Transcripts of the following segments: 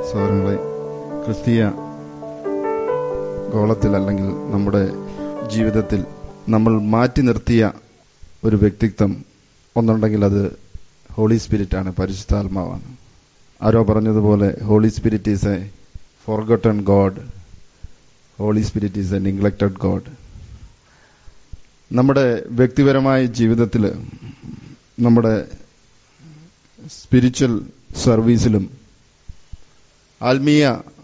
സഹോദരങ്ങളെ ക്രിസ്തീയ ഗോളത്തിൽ അല്ലെങ്കിൽ നമ്മുടെ ജീവിതത്തിൽ നമ്മൾ മാറ്റി നിർത്തിയ ഒരു വ്യക്തിത്വം ഒന്നുണ്ടെങ്കിൽ അത് ഹോളി സ്പിരിറ്റ് ആണ് പരിശുദ്ധാത്മാവാണ് ആരോ പറഞ്ഞതുപോലെ Holy Spirit is a forgotten God Holy Spirit is a neglected God നമ്മുടെ വ്യക്തിപരമായ ജീവിതത്തിൽ നമ്മുടെ സ്പിരിച്വൽ സർവീസിലും ആത്മീയ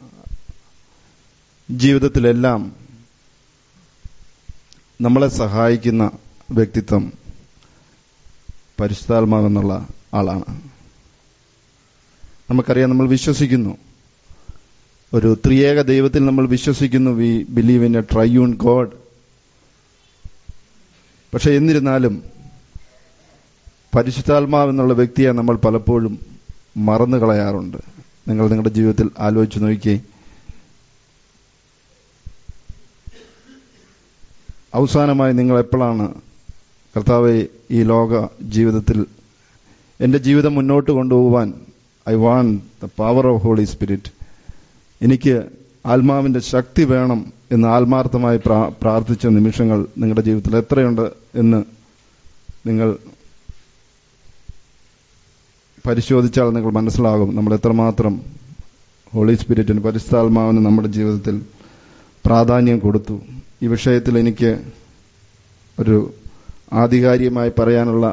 ജീവിതത്തിലെല്ലാം നമ്മളെ സഹായിക്കുന്ന വ്യക്തിത്വം പരിശുദ്ധാത്മാവെന്നുള്ള ആളാണ് നമുക്കറിയാം നമ്മൾ വിശ്വസിക്കുന്നു ഒരു ത്രിയേക ദൈവത്തിൽ നമ്മൾ വിശ്വസിക്കുന്നു we believe in a triune God പക്ഷെ എന്നിരുന്നാലും പരിശുദ്ധാത്മാവ് എന്നുള്ള വ്യക്തിയെ നമ്മൾ പലപ്പോഴും മറന്നു കളയാറുണ്ട് നിങ്ങൾ നിങ്ങളുടെ ജീവിതത്തിൽ ആലോചിച്ച് നോക്കിയേ അവസാനമായി നിങ്ങൾ എപ്പോഴാണ് കർത്താവ് ഈ ലോക ജീവിതത്തിൽ എൻ്റെ ജീവിതം മുന്നോട്ട് കൊണ്ടുപോകാൻ I want the power of Holy Spirit എനിക്ക് ആത്മാവിൻ്റെ ശക്തി വേണം എന്ന് ആത്മാർത്ഥമായി പ്രാർത്ഥിച്ച നിമിഷങ്ങൾ നിങ്ങളുടെ ജീവിതത്തിൽ എത്രയുണ്ട് എന്ന് നിങ്ങൾ പരിശോധിച്ചാൽ നിങ്ങൾ മനസ്സിലാകും നമ്മൾ എത്രമാത്രം ഹോളി സ്പിരിറ്റിന് പരിസ്ഥാത്മാവിന് നമ്മുടെ ജീവിതത്തിൽ പ്രാധാന്യം കൊടുത്തു ഈ വിഷയത്തിൽ എനിക്ക് ഒരു ആധികാരികമായി പറയാനുള്ള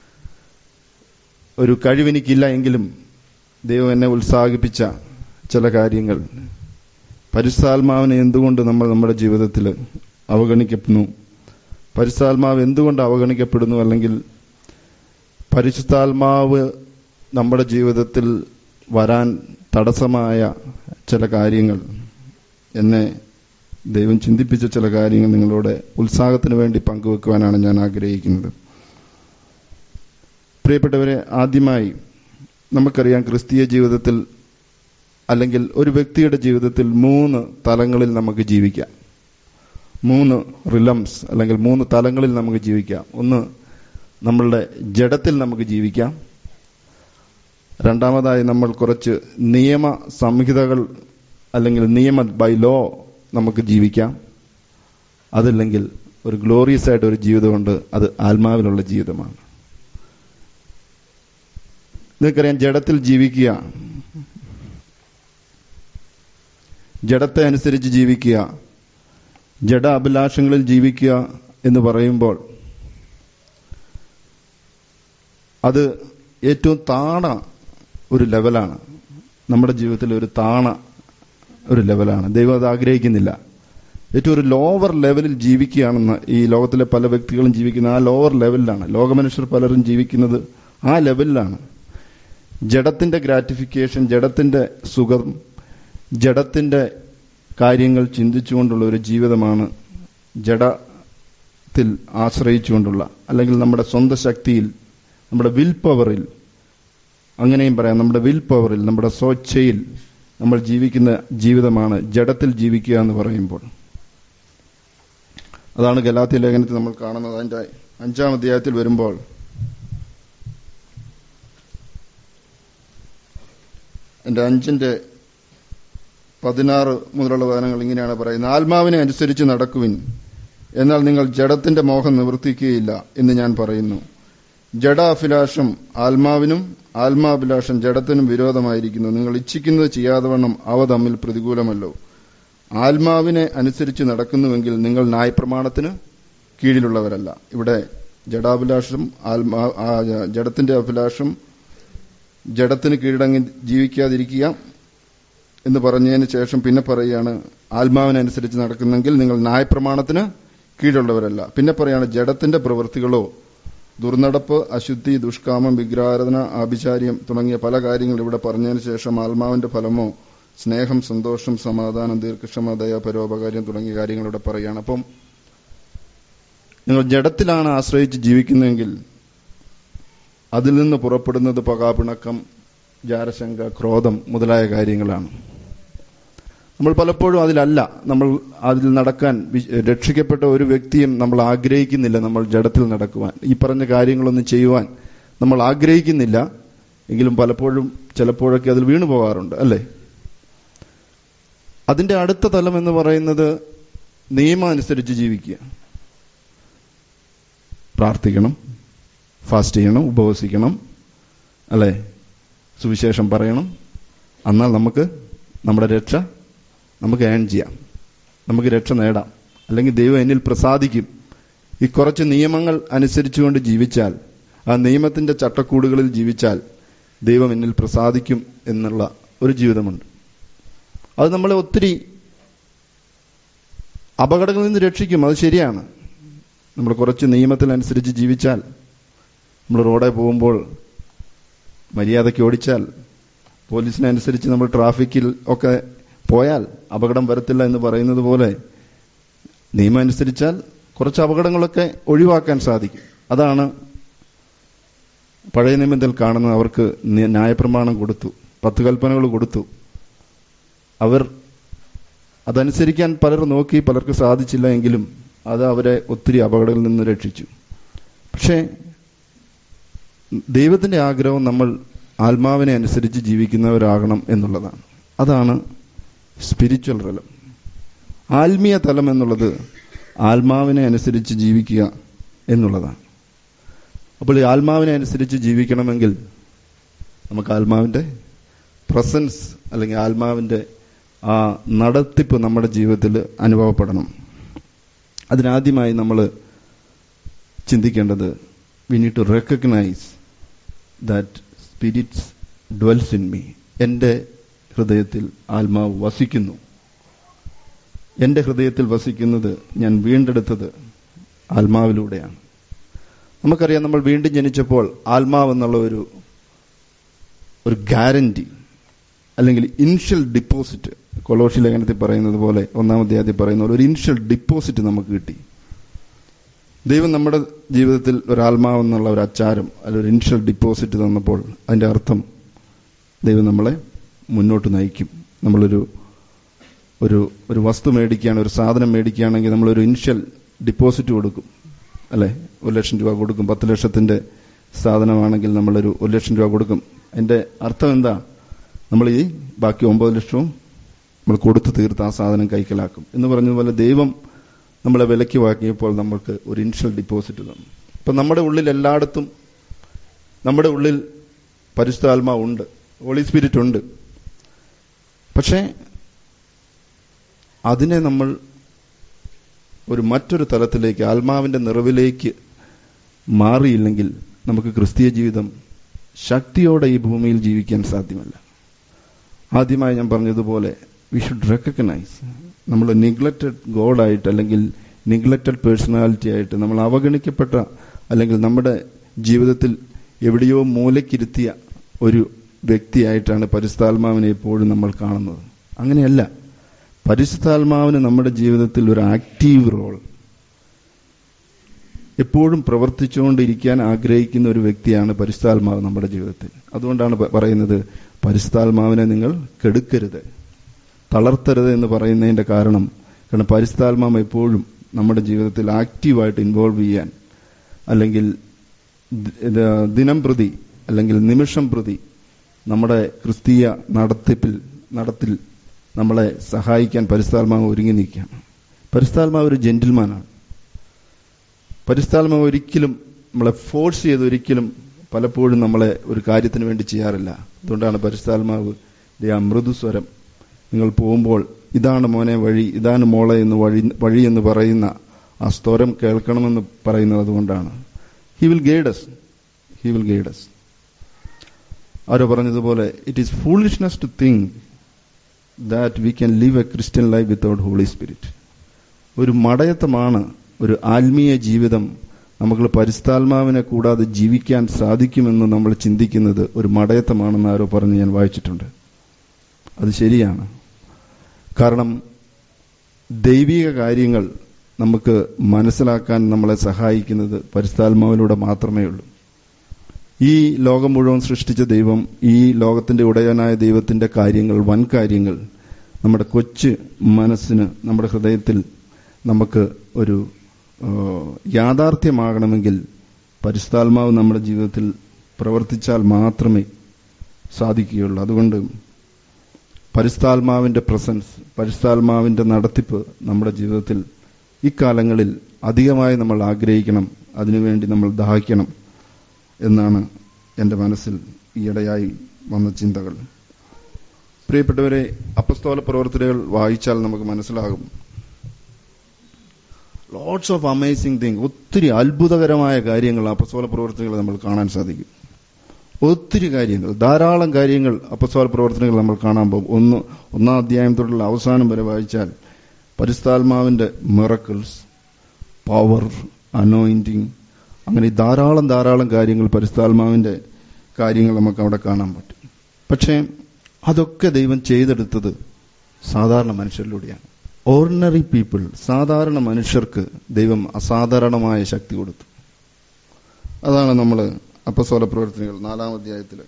ഒരു കഴിവെനിക്കില്ല എങ്കിലും ദൈവം എന്നെ ഉത്സാഹിപ്പിച്ച ചില കാര്യങ്ങൾ പരിസ്ഥാത്മാവിനെ എന്തുകൊണ്ട് നമ്മൾ നമ്മുടെ ജീവിതത്തിൽ അവഗണിക്കപ്പെടുന്നു പരിസ്ഥാത്മാവ് എന്തുകൊണ്ട് അവഗണിക്കപ്പെടുന്നു അല്ലെങ്കിൽ പരിശുദ്ധാത്മാവ് നമ്മുടെ ജീവിതത്തിൽ വരാൻ തടസ്സമായ ചില കാര്യങ്ങൾ എന്നെ ദൈവം ചിന്തിപ്പിച്ച ചില കാര്യങ്ങൾ നിങ്ങളോട് ഉത്സാഹത്തിന് വേണ്ടി പങ്കുവെക്കുവാനാണ് ഞാൻ ആഗ്രഹിക്കുന്നത് പ്രിയപ്പെട്ടവരെ ആദ്യമായി നമുക്കറിയാം ക്രിസ്തീയ ജീവിതത്തിൽ അല്ലെങ്കിൽ ഒരു വ്യക്തിയുടെ ജീവിതത്തിൽ മൂന്ന് തലങ്ങളിൽ നമുക്ക് ജീവിക്കാം മൂന്ന് റിലംസ് അല്ലെങ്കിൽ മൂന്ന് തലങ്ങളിൽ നമുക്ക് ജീവിക്കാം ഒന്ന് നമ്മളുടെ ജഡത്തിൽ നമുക്ക് ജീവിക്കാം രണ്ടാമതായി നമ്മൾ കുറച്ച് നിയമ സംഹിതകൾ അല്ലെങ്കിൽ നിയമ ബൈ ലോ നമുക്ക് ജീവിക്കാം അതല്ലെങ്കിൽ ഒരു ഗ്ലോറിയസ് ആയിട്ട് ഒരു ജീവിതമുണ്ട് അത് ആത്മാവിലുള്ള ജീവിതമാണ് നിങ്ങൾക്കറിയാം ജഡത്തിൽ ജീവിക്കുക ജഡത്തെ അനുസരിച്ച് ജീവിക്കുക ജഡ അഭിലാഷങ്ങളിൽ ജീവിക്കുക എന്ന് പറയുമ്പോൾ അത് ഏറ്റവും താണ ഒരു ലെവലാണ് നമ്മുടെ ജീവിതത്തിൽ ഒരു താണ ഒരു ലെവലാണ് ദൈവം അത് ആഗ്രഹിക്കുന്നില്ല ഏറ്റവും ഒരു ലോവർ ലെവലിൽ ജീവിക്കുകയാണെന്ന് ഈ ലോകത്തിലെ പല വ്യക്തികളും ജീവിക്കുന്ന ആ ലോവർ ലെവലിലാണ് ലോകമനുഷ്യർ പലരും ജീവിക്കുന്നത് ആ ലെവലിലാണ് ജഡത്തിന്റെ ഗ്രാറ്റിഫിക്കേഷൻ ജഡത്തിന്റെ സുഖം ജഡത്തിന്റെ കാര്യങ്ങൾ ചിന്തിച്ചുകൊണ്ടുള്ള ഒരു ജീവിതമാണ് ജഡത്തിൽ ആശ്രയിച്ചുകൊണ്ടുള്ള അല്ലെങ്കിൽ നമ്മുടെ സ്വന്തം ശക്തിയിൽ നമ്മുടെ വിൽ പവറിൽ അങ്ങനെയും പറയാം നമ്മുടെ വിൽ പവറിൽ നമ്മുടെ സ്വച്ഛയിൽ നമ്മൾ ജീവിക്കുന്ന ജീവിതമാണ് ജഡത്തിൽ ജീവിക്കുക എന്ന് പറയുമ്പോൾ അതാണ് ഗലാത്തി ലേഖനത്തിൽ നമ്മൾ കാണുന്നത് അതിന്റെ അഞ്ചാം അധ്യായത്തിൽ വരുമ്പോൾ എന്റെ അഞ്ചിന്റെ പതിനാറ് മുതലുള്ള വചനങ്ങൾ ഇങ്ങനെയാണ് പറയുന്നത് ആത്മാവിനെ അനുസരിച്ച് നടക്കുവിൻ എന്നാൽ നിങ്ങൾ ജഡത്തിന്റെ മോഹം നിവർത്തിക്കുകയില്ല എന്ന് ഞാൻ പറയുന്നു ജഡാഭിലാഷം ആത്മാവിനും ആത്മാഭിലാഷം ജഡത്തിനും വിരോധമായിരിക്കുന്നു നിങ്ങൾ ഇച്ഛിക്കുന്നത് ചെയ്യാതെ വണ്ണം അവ തമ്മിൽ പ്രതികൂലമല്ലോ ആത്മാവിനെ അനുസരിച്ച് നടക്കുന്നുവെങ്കിൽ നിങ്ങൾ ന്യായപ്രമാണത്തിന് കീഴിലുള്ളവരല്ല ഇവിടെ ജഡാഭിലാഷം ആത്മാ ജഡത്തിന്റെ അഭിലാഷം ജഡത്തിന് കീഴടങ്ങി ജീവിക്കാതിരിക്കുക എന്ന് പറഞ്ഞതിന് ശേഷം പിന്നെ പറയുകയാണ് ആത്മാവിനനുസരിച്ച് നടക്കുന്നെങ്കിൽ നിങ്ങൾ ന്യായപ്രമാണത്തിന് കീഴുള്ളവരല്ല പിന്നെ പറയാണ് ജഡത്തിന്റെ പ്രവൃത്തികളോ ദുർനടപ്പ് അശുദ്ധി ദുഷ്കാമം വിഗ്രാരാധന ആഭിചാര്യം തുടങ്ങിയ പല കാര്യങ്ങൾ ഇവിടെ പറഞ്ഞതിന് ശേഷം ആത്മാവിന്റെ ഫലമോ സ്നേഹം സന്തോഷം സമാധാനം ദീർഘക്ഷമ ദയ പരോപകാര്യം തുടങ്ങിയ കാര്യങ്ങൾ ഇവിടെ പറയുകയാണ് അപ്പം നിങ്ങൾ ജഡത്തിലാണ് ആശ്രയിച്ച് ജീവിക്കുന്നതെങ്കിൽ അതിൽ നിന്ന് പുറപ്പെടുന്നത് പകാപിണക്കം ജാരശങ്ക ക്രോധം മുതലായ കാര്യങ്ങളാണ് നമ്മൾ പലപ്പോഴും അതിലല്ല നമ്മൾ അതിൽ നടക്കാൻ രക്ഷിക്കപ്പെട്ട ഒരു വ്യക്തിയും നമ്മൾ ആഗ്രഹിക്കുന്നില്ല നമ്മൾ ജഡത്തിൽ നടക്കുവാൻ ഈ പറഞ്ഞ കാര്യങ്ങളൊന്നും ചെയ്യുവാൻ നമ്മൾ ആഗ്രഹിക്കുന്നില്ല എങ്കിലും പലപ്പോഴും ചിലപ്പോഴൊക്കെ അതിൽ വീണു പോകാറുണ്ട് അല്ലേ അതിന്റെ അടുത്ത തലം എന്ന് പറയുന്നത് നിയമം അനുസരിച്ച് ജീവിക്കുക പ്രാർത്ഥിക്കണം ഫാസ്റ്റ് ചെയ്യണം ഉപവസിക്കണം അല്ലേ സുവിശേഷം പറയണം എന്നാൽ നമുക്ക് നമ്മുടെ രക്ഷ നമുക്ക് ഏൺ ചെയ്യാം നമുക്ക് രക്ഷ നേടാം അല്ലെങ്കിൽ ദൈവം എന്നിൽ പ്രസാദിക്കും ഈ കുറച്ച് നിയമങ്ങൾ അനുസരിച്ചുകൊണ്ട് ജീവിച്ചാൽ ആ നിയമത്തിന്റെ ചട്ടക്കൂടുകളിൽ ജീവിച്ചാൽ ദൈവം എന്നിൽ പ്രസാദിക്കും എന്നുള്ള ഒരു ജീവിതമുണ്ട് അത് നമ്മളെ ഒത്തിരി അപകടങ്ങളിൽ നിന്ന് രക്ഷിക്കും അത് ശരിയാണ് നമ്മൾ കുറച്ച് നിയമത്തിനനുസരിച്ച് ജീവിച്ചാൽ നമ്മൾ റോഡിൽ പോകുമ്പോൾ മര്യാദയ്ക്ക് ഓടിച്ചാൽ പോലീസിനനുസരിച്ച് നമ്മൾ ട്രാഫിക്കിൽ ഒക്കെ പോയാൽ അപകടം വരത്തില്ല എന്ന് പറയുന്നത് പോലെ നിയമം അനുസരിച്ചാൽ കുറച്ച് അപകടങ്ങളൊക്കെ ഒഴിവാക്കാൻ സാധിക്കും അതാണ് പഴയ നിയമത്തിൽ കാണുന്നത് അവർക്ക് ന്യായപ്രമാണം കൊടുത്തു പത്ത് കൽപ്പനകൾ കൊടുത്തു അവർ അതനുസരിക്കാൻ പലർ നോക്കി പലർക്ക് സാധിച്ചില്ല എങ്കിലും അത് അവരെ ഒത്തിരി അപകടങ്ങളിൽ നിന്ന് രക്ഷിച്ചു പക്ഷേ ദൈവത്തിന്റെ ആഗ്രഹം നമ്മൾ ആത്മാവിനെ അനുസരിച്ച് ജീവിക്കുന്നവരാകണം എന്നുള്ളതാണ് അതാണ് സ്പിരിച്വൽ തലം ആത്മീയ തലം എന്നുള്ളത് ആത്മാവിനെ അനുസരിച്ച് ജീവിക്കുക എന്നുള്ളതാണ് അപ്പോൾ ഈ ആത്മാവിനെ അനുസരിച്ച് ജീവിക്കണമെങ്കിൽ നമുക്ക് ആത്മാവിന്റെ പ്രസൻസ് അല്ലെങ്കിൽ ആത്മാവിന്റെ ആ നടത്തിപ്പ് നമ്മുടെ ജീവിതത്തിൽ അനുഭവപ്പെടണം അതിനാദ്യമായി നമ്മൾ ചിന്തിക്കേണ്ടത് we need to recognise that spirits dwells in me എൻ്റെ ഹൃദയത്തിൽ ആത്മാവ് വസിക്കുന്നു എൻ്റെ ഹൃദയത്തിൽ വസിക്കുന്നത് ഞാൻ വീണ്ടെടുത്തത് ആത്മാവിലൂടെയാണ് നമുക്കറിയാം നമ്മൾ വീണ്ടും ജനിച്ചപ്പോൾ ആത്മാവ് എന്നുള്ള ഒരു ഒരു ഗ്യാരണ്ടി അല്ലെങ്കിൽ ഇൻഷ്യൽ ഡിപ്പോസിറ്റ് കൊളോഷി ലേഖനത്തിൽ പറയുന്നത് പോലെ ഒന്നാം അധ്യായത്തിൽ പറയുന്ന പോലെ ഒരു ഇൻഷ്യൽ ഡിപ്പോസിറ്റ് നമുക്ക് കിട്ടി ദൈവം നമ്മുടെ ജീവിതത്തിൽ ഒരു ആത്മാവെന്നുള്ള ഒരു അച്ചാരം അല്ലെങ്കിൽ ഒരു ഇൻഷ്യൽ ഡിപ്പോസിറ്റ് തന്നപ്പോൾ അതിന്റെ അർത്ഥം ദൈവം നമ്മളെ മുന്നോട്ട് നയിക്കും നമ്മളൊരു ഒരു ഒരു വസ്തു മേടിക്കുകയാണ് ഒരു സാധനം മേടിക്കുകയാണെങ്കിൽ നമ്മളൊരു ഇൻഷ്യൽ ഡിപ്പോസിറ്റ് കൊടുക്കും അല്ലെ ഒരു ലക്ഷം രൂപ കൊടുക്കും പത്ത് ലക്ഷത്തിന്റെ സാധനമാണെങ്കിൽ നമ്മളൊരു ഒരു ലക്ഷം രൂപ കൊടുക്കും അതിന്റെ അർത്ഥം എന്താ നമ്മൾ ഈ ബാക്കി ഒമ്പത് ലക്ഷവും നമ്മൾ കൊടുത്തു തീർത്ത് ആ സാധനം കൈക്കലാക്കും എന്ന് പറഞ്ഞതുപോലെ ദൈവം നമ്മളെ വിലയ്ക്ക് വാക്കിയപ്പോൾ നമ്മൾക്ക് ഒരു ഇൻഷ്യൽ ഡിപ്പോസിറ്റ് തന്നു അപ്പൊ നമ്മുടെ ഉള്ളിൽ എല്ലായിടത്തും നമ്മുടെ ഉള്ളിൽ പരിശുദ്ധാത്മാവ് ഉണ്ട് ഹോളി സ്പിരിറ്റ് ഉണ്ട് പക്ഷേ അതിനെ നമ്മൾ ഒരു മറ്റൊരു തലത്തിലേക്ക് ആത്മാവിന്റെ നിറവിലേക്ക് മാറിയില്ലെങ്കിൽ നമുക്ക് ക്രിസ്തീയ ജീവിതം ശക്തിയോടെ ഈ ഭൂമിയിൽ ജീവിക്കാൻ സാധ്യമല്ല ആദ്യമായി ഞാൻ പറഞ്ഞതുപോലെ വി ഷുഡ് റെക്കഗ്നൈസ് നമ്മൾ നിഗ്ലക്റ്റഡ് ഗോഡായിട്ട് അല്ലെങ്കിൽ നിഗ്ലക്റ്റഡ് പേഴ്സണാലിറ്റി ആയിട്ട് നമ്മൾ അവഗണിക്കപ്പെട്ട അല്ലെങ്കിൽ നമ്മുടെ ജീവിതത്തിൽ എവിടെയോ മൂലക്കിരുത്തിയ ഒരു വ്യക്തിയായിട്ടാണ് പരിശുദ്ധാത്മാവിനെ എപ്പോഴും നമ്മൾ കാണുന്നത് അങ്ങനെയല്ല പരിശുദ്ധാത്മാവിന് നമ്മുടെ ജീവിതത്തിൽ ഒരു ആക്റ്റീവ് റോൾ എപ്പോഴും പ്രവർത്തിച്ചുകൊണ്ടിരിക്കാൻ ആഗ്രഹിക്കുന്ന ഒരു വ്യക്തിയാണ് പരിശുദ്ധാത്മാവ് നമ്മുടെ ജീവിതത്തിൽ അതുകൊണ്ടാണ് പറയുന്നത് പരിശുദ്ധാത്മാവിനെ നിങ്ങൾ കെടുക്കരുത് തളർത്തരുത് എന്ന് പറയുന്നതിന്റെ കാരണം കാരണം പരിശുദ്ധാത്മാവ് എപ്പോഴും നമ്മുടെ ജീവിതത്തിൽ ആക്റ്റീവായിട്ട് ഇൻവോൾവ് ചെയ്യാൻ അല്ലെങ്കിൽ ദിനം പ്രതി അല്ലെങ്കിൽ നിമിഷം പ്രതി നമ്മുടെ ക്രിസ്തീയ നടത്തിപ്പിൽ നടത്തിൽ നമ്മളെ സഹായിക്കാൻ പരിശുദ്ധാത്മാവ് ഒരുങ്ങി നിൽക്കുകയാണ് പരിശുദ്ധാത്മാവ് ഒരു ജെന്റിൽമാനാണ് പരിശുദ്ധാത്മാവ് ഒരിക്കലും നമ്മളെ ഫോഴ്സ് ചെയ്ത് ഒരിക്കലും പലപ്പോഴും നമ്മളെ ഒരു കാര്യത്തിന് വേണ്ടി ചെയ്യാറില്ല അതുകൊണ്ടാണ് പരിശുദ്ധാത്മാവ് ആ മൃദുസ്വരം നിങ്ങൾ പോകുമ്പോൾ ഇതാണ് മോനെ വഴി ഇതാണ് മോളെ എന്ന് വഴി വഴി എന്ന് പറയുന്ന ആ സ്തോരം കേൾക്കണമെന്ന് പറയുന്നത് അതുകൊണ്ടാണ് he will guides he will guides ആരോ പറഞ്ഞതുപോലെ it is foolishness to think that we can live a Christian life without Holy Spirit ഒരു മടയത്തമാണ് ഒരു ആത്മീയ ജീവിതം നമുക്ക് പരിസ്ഥാത്മാവിനെ കൂടാതെ ജീവിക്കാൻ സാധിക്കുമെന്ന് നമ്മൾ ചിന്തിക്കുന്നത് ഒരു മടയത്തമാണെന്ന് ആരോ പറഞ്ഞ് ഞാൻ വായിച്ചിട്ടുണ്ട് അത് ശരിയാണ് കാരണം ദൈവിക കാര്യങ്ങൾ നമുക്ക് മനസ്സിലാക്കാൻ നമ്മളെ സഹായിക്കുന്നത് പരിസ്ഥാത്മാവിലൂടെ മാത്രമേ ഉള്ളൂ ഈ ലോകം മുഴുവൻ സൃഷ്ടിച്ച ദൈവം ഈ ലോകത്തിന്റെ ഉടയനായ ദൈവത്തിന്റെ കാര്യങ്ങൾ വൻ കാര്യങ്ങൾ നമ്മുടെ കൊച്ചു മനസ്സിന് നമ്മുടെ ഹൃദയത്തിൽ നമുക്ക് ഒരു യാഥാർത്ഥ്യമാകണമെങ്കിൽ പരിശുദ്ധാത്മാവ് നമ്മുടെ ജീവിതത്തിൽ പ്രവർത്തിച്ചാൽ മാത്രമേ സാധിക്കുകയുള്ളൂ അതുകൊണ്ട് പരിസ്ഥാത്മാവിന്റെ പ്രസൻസ് പരിസ്ഥാത്മാവിന്റെ നടത്തിപ്പ് നമ്മുടെ ജീവിതത്തിൽ ഇക്കാലങ്ങളിൽ അധികമായി നമ്മൾ ആഗ്രഹിക്കണം അതിനുവേണ്ടി നമ്മൾ ദാഹിക്കണം എന്നാണ് എൻ്റെ മനസ്സിൽ ഈയിടെയായി വന്ന ചിന്തകൾ പ്രിയപ്പെട്ടവരെ അപ്പസ്തോല പ്രവർത്തനകൾ വായിച്ചാൽ നമുക്ക് മനസ്സിലാകും ലോട്ട്സ് ഓഫ് അമേസിംഗ് തിങ് ഒത്തിരി അത്ഭുതകരമായ കാര്യങ്ങൾ അപ്പസ്തോല പ്രവർത്തനങ്ങൾ നമ്മൾ കാണാൻ സാധിക്കും ഒത്തിരി കാര്യങ്ങൾ ധാരാളം കാര്യങ്ങൾ അപ്പസ്തോല പ്രവർത്തനങ്ങൾ നമ്മൾ കാണാൻ പോകും ഒന്ന് ഒന്നാം അധ്യായം തൊട്ടുള്ള അവസാനം വരെ വായിച്ചാൽ പരിസ്ഥാത്മാവിന്റെ മിറക്കിൾസ് പവർ അനോയിന്റിങ് അങ്ങനെ ധാരാളം ധാരാളം കാര്യങ്ങൾ പരിസ്ഥാത്മാവിന്റെ കാര്യങ്ങൾ നമുക്ക് അവിടെ കാണാൻ പറ്റും പക്ഷേ അതൊക്കെ ദൈവം ചെയ്തെടുത്തത് സാധാരണ മനുഷ്യരിലൂടെയാണ് ഓർഡിനറി പീപ്പിൾ സാധാരണ മനുഷ്യർക്ക് ദൈവം അസാധാരണമായ ശക്തി കൊടുത്തു അതാണ് നമ്മൾ അപ്പസോല പ്രവർത്തനങ്ങൾ നാലാം അധ്യായത്തിൽ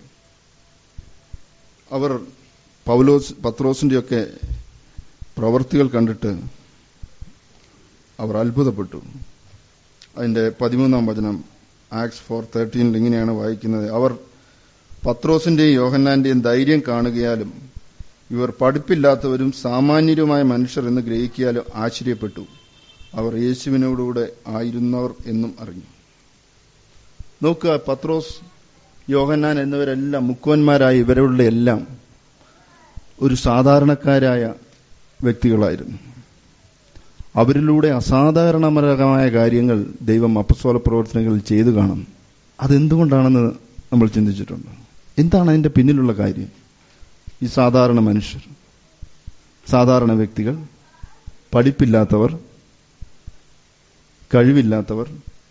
അവർ പൗലോസ് പത്രോസിന്റെയൊക്കെ പ്രവർത്തികൾ കണ്ടിട്ട് അവർ അത്ഭുതപ്പെട്ടു അതിന്റെ പതിമൂന്നാം വചനം ആക്സ് ഫോർ തേർട്ടീനിൽ ഇങ്ങനെയാണ് വായിക്കുന്നത് അവർ പത്രോസിന്റെയും യോഹന്നാന്റെയും ധൈര്യം കാണുകയാലും ഇവർ പഠിപ്പില്ലാത്തവരും സാമാന്യരുമായ മനുഷ്യർ എന്ന് ഗ്രഹിക്കാലും ആശ്ചര്യപ്പെട്ടു അവർ യേശുവിനോടുകൂടെ ആയിരുന്നവർ എന്നും അറിഞ്ഞു നോക്കുക പത്രോസ് യോഹന്നാൻ എന്നിവരെല്ലാം മുക്കുവന്മാരായ ഇവരുടെ എല്ലാം ഒരു സാധാരണക്കാരായ വ്യക്തികളായിരുന്നു അവരിലൂടെ അസാധാരണപരമായ കാര്യങ്ങൾ ദൈവം അപ്പസ്വല പ്രവർത്തനങ്ങളിൽ ചെയ്തു കാണും അതെന്തുകൊണ്ടാണെന്ന് നമ്മൾ ചിന്തിച്ചിട്ടുണ്ട് എന്താണ് അതിന്റെ പിന്നിലുള്ള കാര്യം ഈ സാധാരണ മനുഷ്യർ സാധാരണ വ്യക്തികൾ പഠിപ്പില്ലാത്തവർ കഴിവില്ലാത്തവർ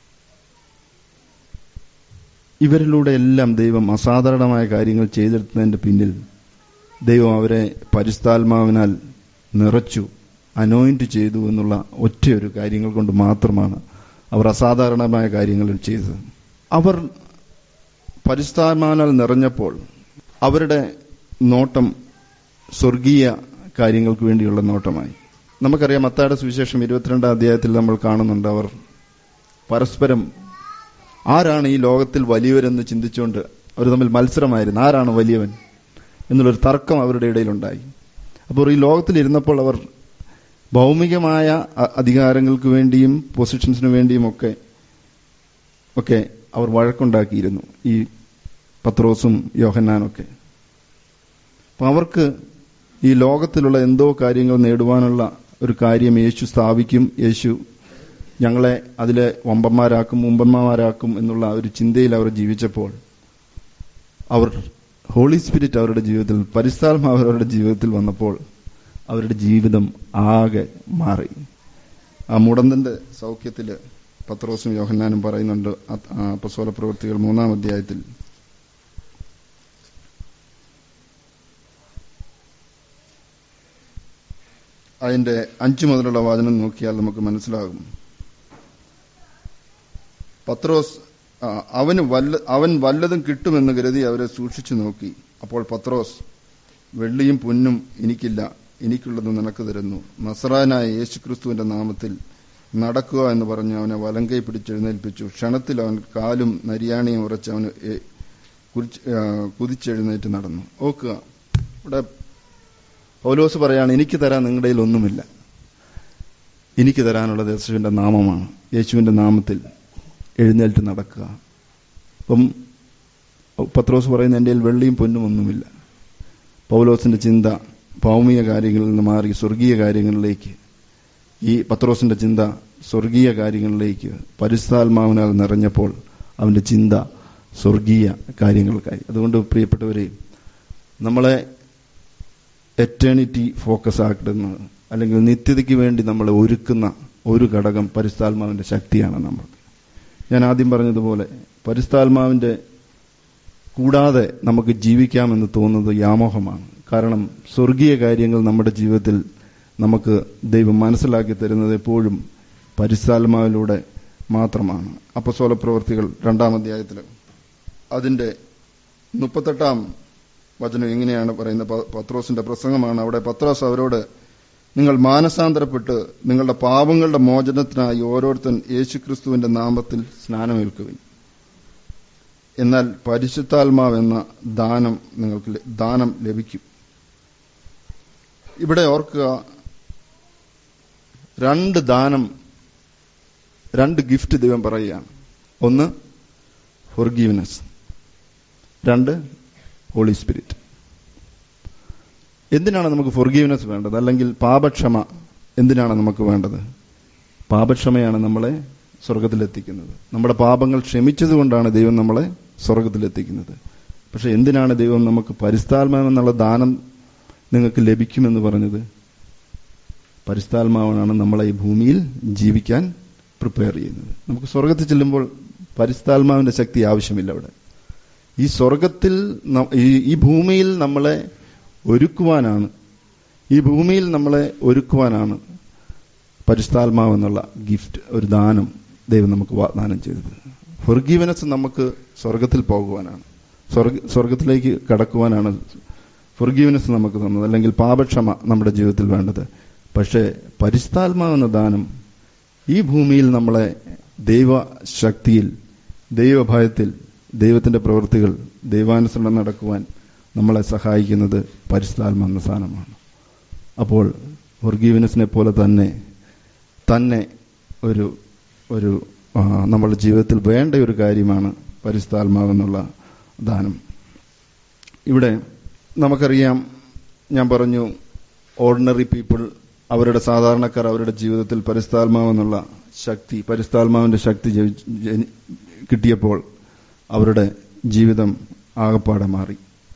ഇവരിലൂടെ എല്ലാം ദൈവം അസാധാരണമായ കാര്യങ്ങൾ ചെയ്തെടുത്തതിന്റെ പിന്നിൽ ദൈവം അവരെ പരിസ്ഥാത്മാവിനാൽ നിറച്ചു അനോയിന്റ് ചെയ്തു എന്നുള്ള ഒറ്റയൊരു കാര്യങ്ങൾ കൊണ്ട് മാത്രമാണ് അവർ അസാധാരണമായ കാര്യങ്ങൾ ചെയ്തത് അവർ പരിസ്ഥാത്മാവിനാൽ നിറഞ്ഞപ്പോൾ അവരുടെ നോട്ടം സ്വർഗീയ കാര്യങ്ങൾക്ക് വേണ്ടിയുള്ള നോട്ടമായി നമുക്കറിയാം മത്തായുടെ സുവിശേഷം ഇരുപത്തിരണ്ടാം അധ്യായത്തിൽ നമ്മൾ കാണുന്നുണ്ട് അവർ പരസ്പരം ആരാണ് ഈ ലോകത്തിൽ വലിയവരെന്ന് ചിന്തിച്ചുകൊണ്ട് അവർ തമ്മിൽ മത്സരമായിരുന്നു ആരാണ് വലിയവൻ എന്നുള്ളൊരു തർക്കം അവരുടെ ഇടയിലുണ്ടായി അപ്പോൾ ഈ ലോകത്തിലിരുന്നപ്പോൾ അവർ ഭൗമികമായ അധികാരങ്ങൾക്ക് വേണ്ടിയും പൊസിഷൻസിന് വേണ്ടിയും ഒക്കെ ഒക്കെ അവർ വഴക്കുണ്ടാക്കിയിരുന്നു ഈ പത്രോസും യോഹന്നാനൊക്കെ അപ്പൊ അവർക്ക് ഈ ലോകത്തിലുള്ള എന്തോ കാര്യങ്ങൾ നേടുവാനുള്ള ഒരു കാര്യം യേശു സ്ഥാപിക്കും യേശു ഞങ്ങളെ അതിലെ വമ്പന്മാരാക്കും മുമ്പന്മാരാക്കും എന്നുള്ള ഒരു ചിന്തയിൽ അവർ ജീവിച്ചപ്പോൾ അവർ ഹോളി സ്പിരിറ്റ് അവരുടെ ജീവിതത്തിൽ പരിസ്ഥാത്മ അവരുടെ ജീവിതത്തിൽ വന്നപ്പോൾ അവരുടെ ജീവിതം ആകെ മാറി ആ മുടന്തന്റെ സൗഖ്യത്തില് പത്രോസും യോഹന്നാനും പറയുന്നുണ്ട് അപ്പസോല പ്രവൃത്തികൾ മൂന്നാം അധ്യായത്തിൽ അതിന്റെ അഞ്ചു മുതലുള്ള വാചനം നോക്കിയാൽ നമുക്ക് മനസ്സിലാകും പത്രോസ് അവന് വല്ല അവൻ വല്ലതും കിട്ടുമെന്ന് കരുതി അവരെ സൂക്ഷിച്ചു നോക്കി അപ്പോൾ പത്രോസ് വെള്ളിയും പൊന്നും എനിക്കില്ല എനിക്കുള്ളത് നിനക്ക് തരുന്നു നസറാനായ യേശുക്രിസ്തുവിന്റെ നാമത്തിൽ നടക്കുക എന്ന് പറഞ്ഞ് അവനെ വലങ്കൈ പിടിച്ചെഴുന്നേൽപ്പിച്ചു ക്ഷണത്തിൽ അവൻ കാലും നരിയാണിയും ഉറച്ച് അവന് കുതിച്ചെഴുന്നേറ്റ് നടന്നു ഓക്കുക ഇവിടെ പൗലോസ് പറയാണ് എനിക്ക് തരാൻ നിങ്ങളുടെ കയ്യിൽ ഒന്നുമില്ല എനിക്ക് തരാനുള്ളത് യേശുവിന്റെ നാമമാണ് യേശുവിന്റെ നാമത്തിൽ എഴുന്നേറ്റ് നടക്കുക അപ്പം പത്രോസ് പറയുന്ന എൻ്റെ വെള്ളിയും പൊന്നും ഒന്നുമില്ല പൗലോസിന്റെ ചിന്ത ഭൗമിക കാര്യങ്ങളിൽ നിന്ന് മാറി സ്വർഗീയ കാര്യങ്ങളിലേക്ക് ഈ പത്രോസിന്റെ ചിന്ത സ്വർഗീയ കാര്യങ്ങളിലേക്ക് പരിസ്ഥാത്മാവിനാൽ നിറഞ്ഞപ്പോൾ അവന്റെ ചിന്ത സ്വർഗീയ കാര്യങ്ങൾക്കായി അതുകൊണ്ട് പ്രിയപ്പെട്ടവരെ നമ്മളെ എറ്റേണിറ്റി ഫോക്കസ് ആക്കുന്ന അല്ലെങ്കിൽ നിത്യതയ്ക്ക് വേണ്ടി നമ്മളെ ഒരുക്കുന്ന ഒരു ഘടകം പരിസ്ഥാത്മാവിന്റെ ശക്തിയാണ് നമ്മൾ ഞാൻ ആദ്യം പറഞ്ഞതുപോലെ പരിസ്ഥാത്മാവിന്റെ കൂടാതെ നമുക്ക് ജീവിക്കാമെന്ന് തോന്നുന്നത് വ്യാമോഹമാണ് കാരണം സ്വർഗീയ കാര്യങ്ങൾ നമ്മുടെ ജീവിതത്തിൽ നമുക്ക് ദൈവം മനസ്സിലാക്കി തരുന്നത് എപ്പോഴും പരിസ്ഥാത്മാവിലൂടെ മാത്രമാണ് അപ്പസോല പ്രവൃത്തികൾ രണ്ടാം അധ്യായത്തിൽ അതിന്റെ മുപ്പത്തെട്ടാം വചനം ഇങ്ങനെയാണ് പറയുന്നത് പത്രോസിന്റെ പ്രസംഗമാണ് അവിടെ പത്രോസ് അവരോട് നിങ്ങൾ മാനസാന്തരപ്പെട്ട് നിങ്ങളുടെ പാപങ്ങളുടെ മോചനത്തിനായി ഓരോരുത്തൻ യേശുക്രിസ്തുവിന്റെ നാമത്തിൽ സ്നാനമേൽക്കുവിൻ എന്നാൽ പരിശുദ്ധാത്മാവെന്ന ദാനം നിങ്ങൾക്ക് ദാനം ലഭിക്കും ഇവിടെ ഓർക്കുക രണ്ട് ദാനം രണ്ട് ഗിഫ്റ്റ് ദൈവം പറയുകയാണ് ഒന്ന് ഫൊർഗീവ്നെസ് രണ്ട് ഹോളി സ്പിരിറ്റ് എന്തിനാണ് നമുക്ക് ഫൊർഗീവ്നെസ് വേണ്ടത് അല്ലെങ്കിൽ പാപക്ഷമ എന്തിനാണ് നമുക്ക് വേണ്ടത് പാപക്ഷമയാണ് നമ്മളെ സ്വർഗത്തിലെത്തിക്കുന്നത് നമ്മുടെ പാപങ്ങൾ ക്ഷമിച്ചതുകൊണ്ടാണ് ദൈവം നമ്മളെ സ്വർഗത്തിലെത്തിക്കുന്നത് പക്ഷെ എന്തിനാണ് ദൈവം നമുക്ക് പരിസ്ഥാത്മാവ് എന്നുള്ള ദാനം നിങ്ങൾക്ക് ലഭിക്കുമെന്ന് പറഞ്ഞത് പരിസ്ഥാത്മാവാണ് നമ്മളെ ഈ ഭൂമിയിൽ ജീവിക്കാൻ പ്രിപ്പയർ ചെയ്യുന്നത് നമുക്ക് സ്വർഗത്തിൽ ചെല്ലുമ്പോൾ പരിസ്ഥാത്മാവിന്റെ ശക്തി ആവശ്യമില്ല അവിടെ ഈ സ്വർഗത്തിൽ ന- ഈ- ഈ ഭൂമിയിൽ നമ്മളെ ഒരുക്കുവാനാണ് ഈ ഭൂമിയിൽ നമ്മളെ ഒരുക്കുവാനാണ് പരിസ്ഥാത്മാവ് എന്നുള്ള ഗിഫ്റ്റ് ഒരു ദാനം ദൈവം നമുക്ക് വാഗ്ദാനം ചെയ്തത് ഫൊർഗീവനസ് നമുക്ക് സ്വർഗത്തിൽ പോകുവാനാണ് സ്വർഗ സ്വർഗത്തിലേക്ക് കടക്കുവാനാണ് ഫൊർഗീവനസ് നമുക്ക് തന്നത് അല്ലെങ്കിൽ പാപക്ഷമ നമ്മുടെ ജീവിതത്തിൽ വേണ്ടത് പക്ഷേ പരിസ്ഥാത്മാവെന്ന ദാനം ഈ ഭൂമിയിൽ നമ്മളെ ദൈവശക്തിയിൽ ദൈവഭയത്തിൽ ദൈവത്തിന്റെ പ്രവൃത്തികൾ ദൈവാനുസരണം നടക്കുവാൻ നമ്മളെ സഹായിക്കുന്നത് പരിസ്ഥാത്മ എന്ന സാധനമാണ് അപ്പോൾ ഫൊർഗീവനസിനെ പോലെ തന്നെ തന്നെ ഒരു ഒരു ആ, നമ്മുടെ ജീവിതത്തിൽ വേണ്ട ഒരു കാര്യമാണ് പരിസ്ഥാത്മാവെന്നുള്ള ദാനം ഇവിടെ നമുക്കറിയാം ഞാൻ പറഞ്ഞു ഓർഡിനറി പീപ്പിൾ അവരുടെ സാധാരണക്കാർ അവരുടെ ജീവിതത്തിൽ പരിസ്ഥാത്മാവെന്നുള്ള ശക്തി പരിസ്ഥാത്മാവിന്റെ ശക്തി ജയി- ജനി- കിട്ടിയപ്പോൾ അവരുടെ ജീവിതം ആകപ്പാടെ മാറി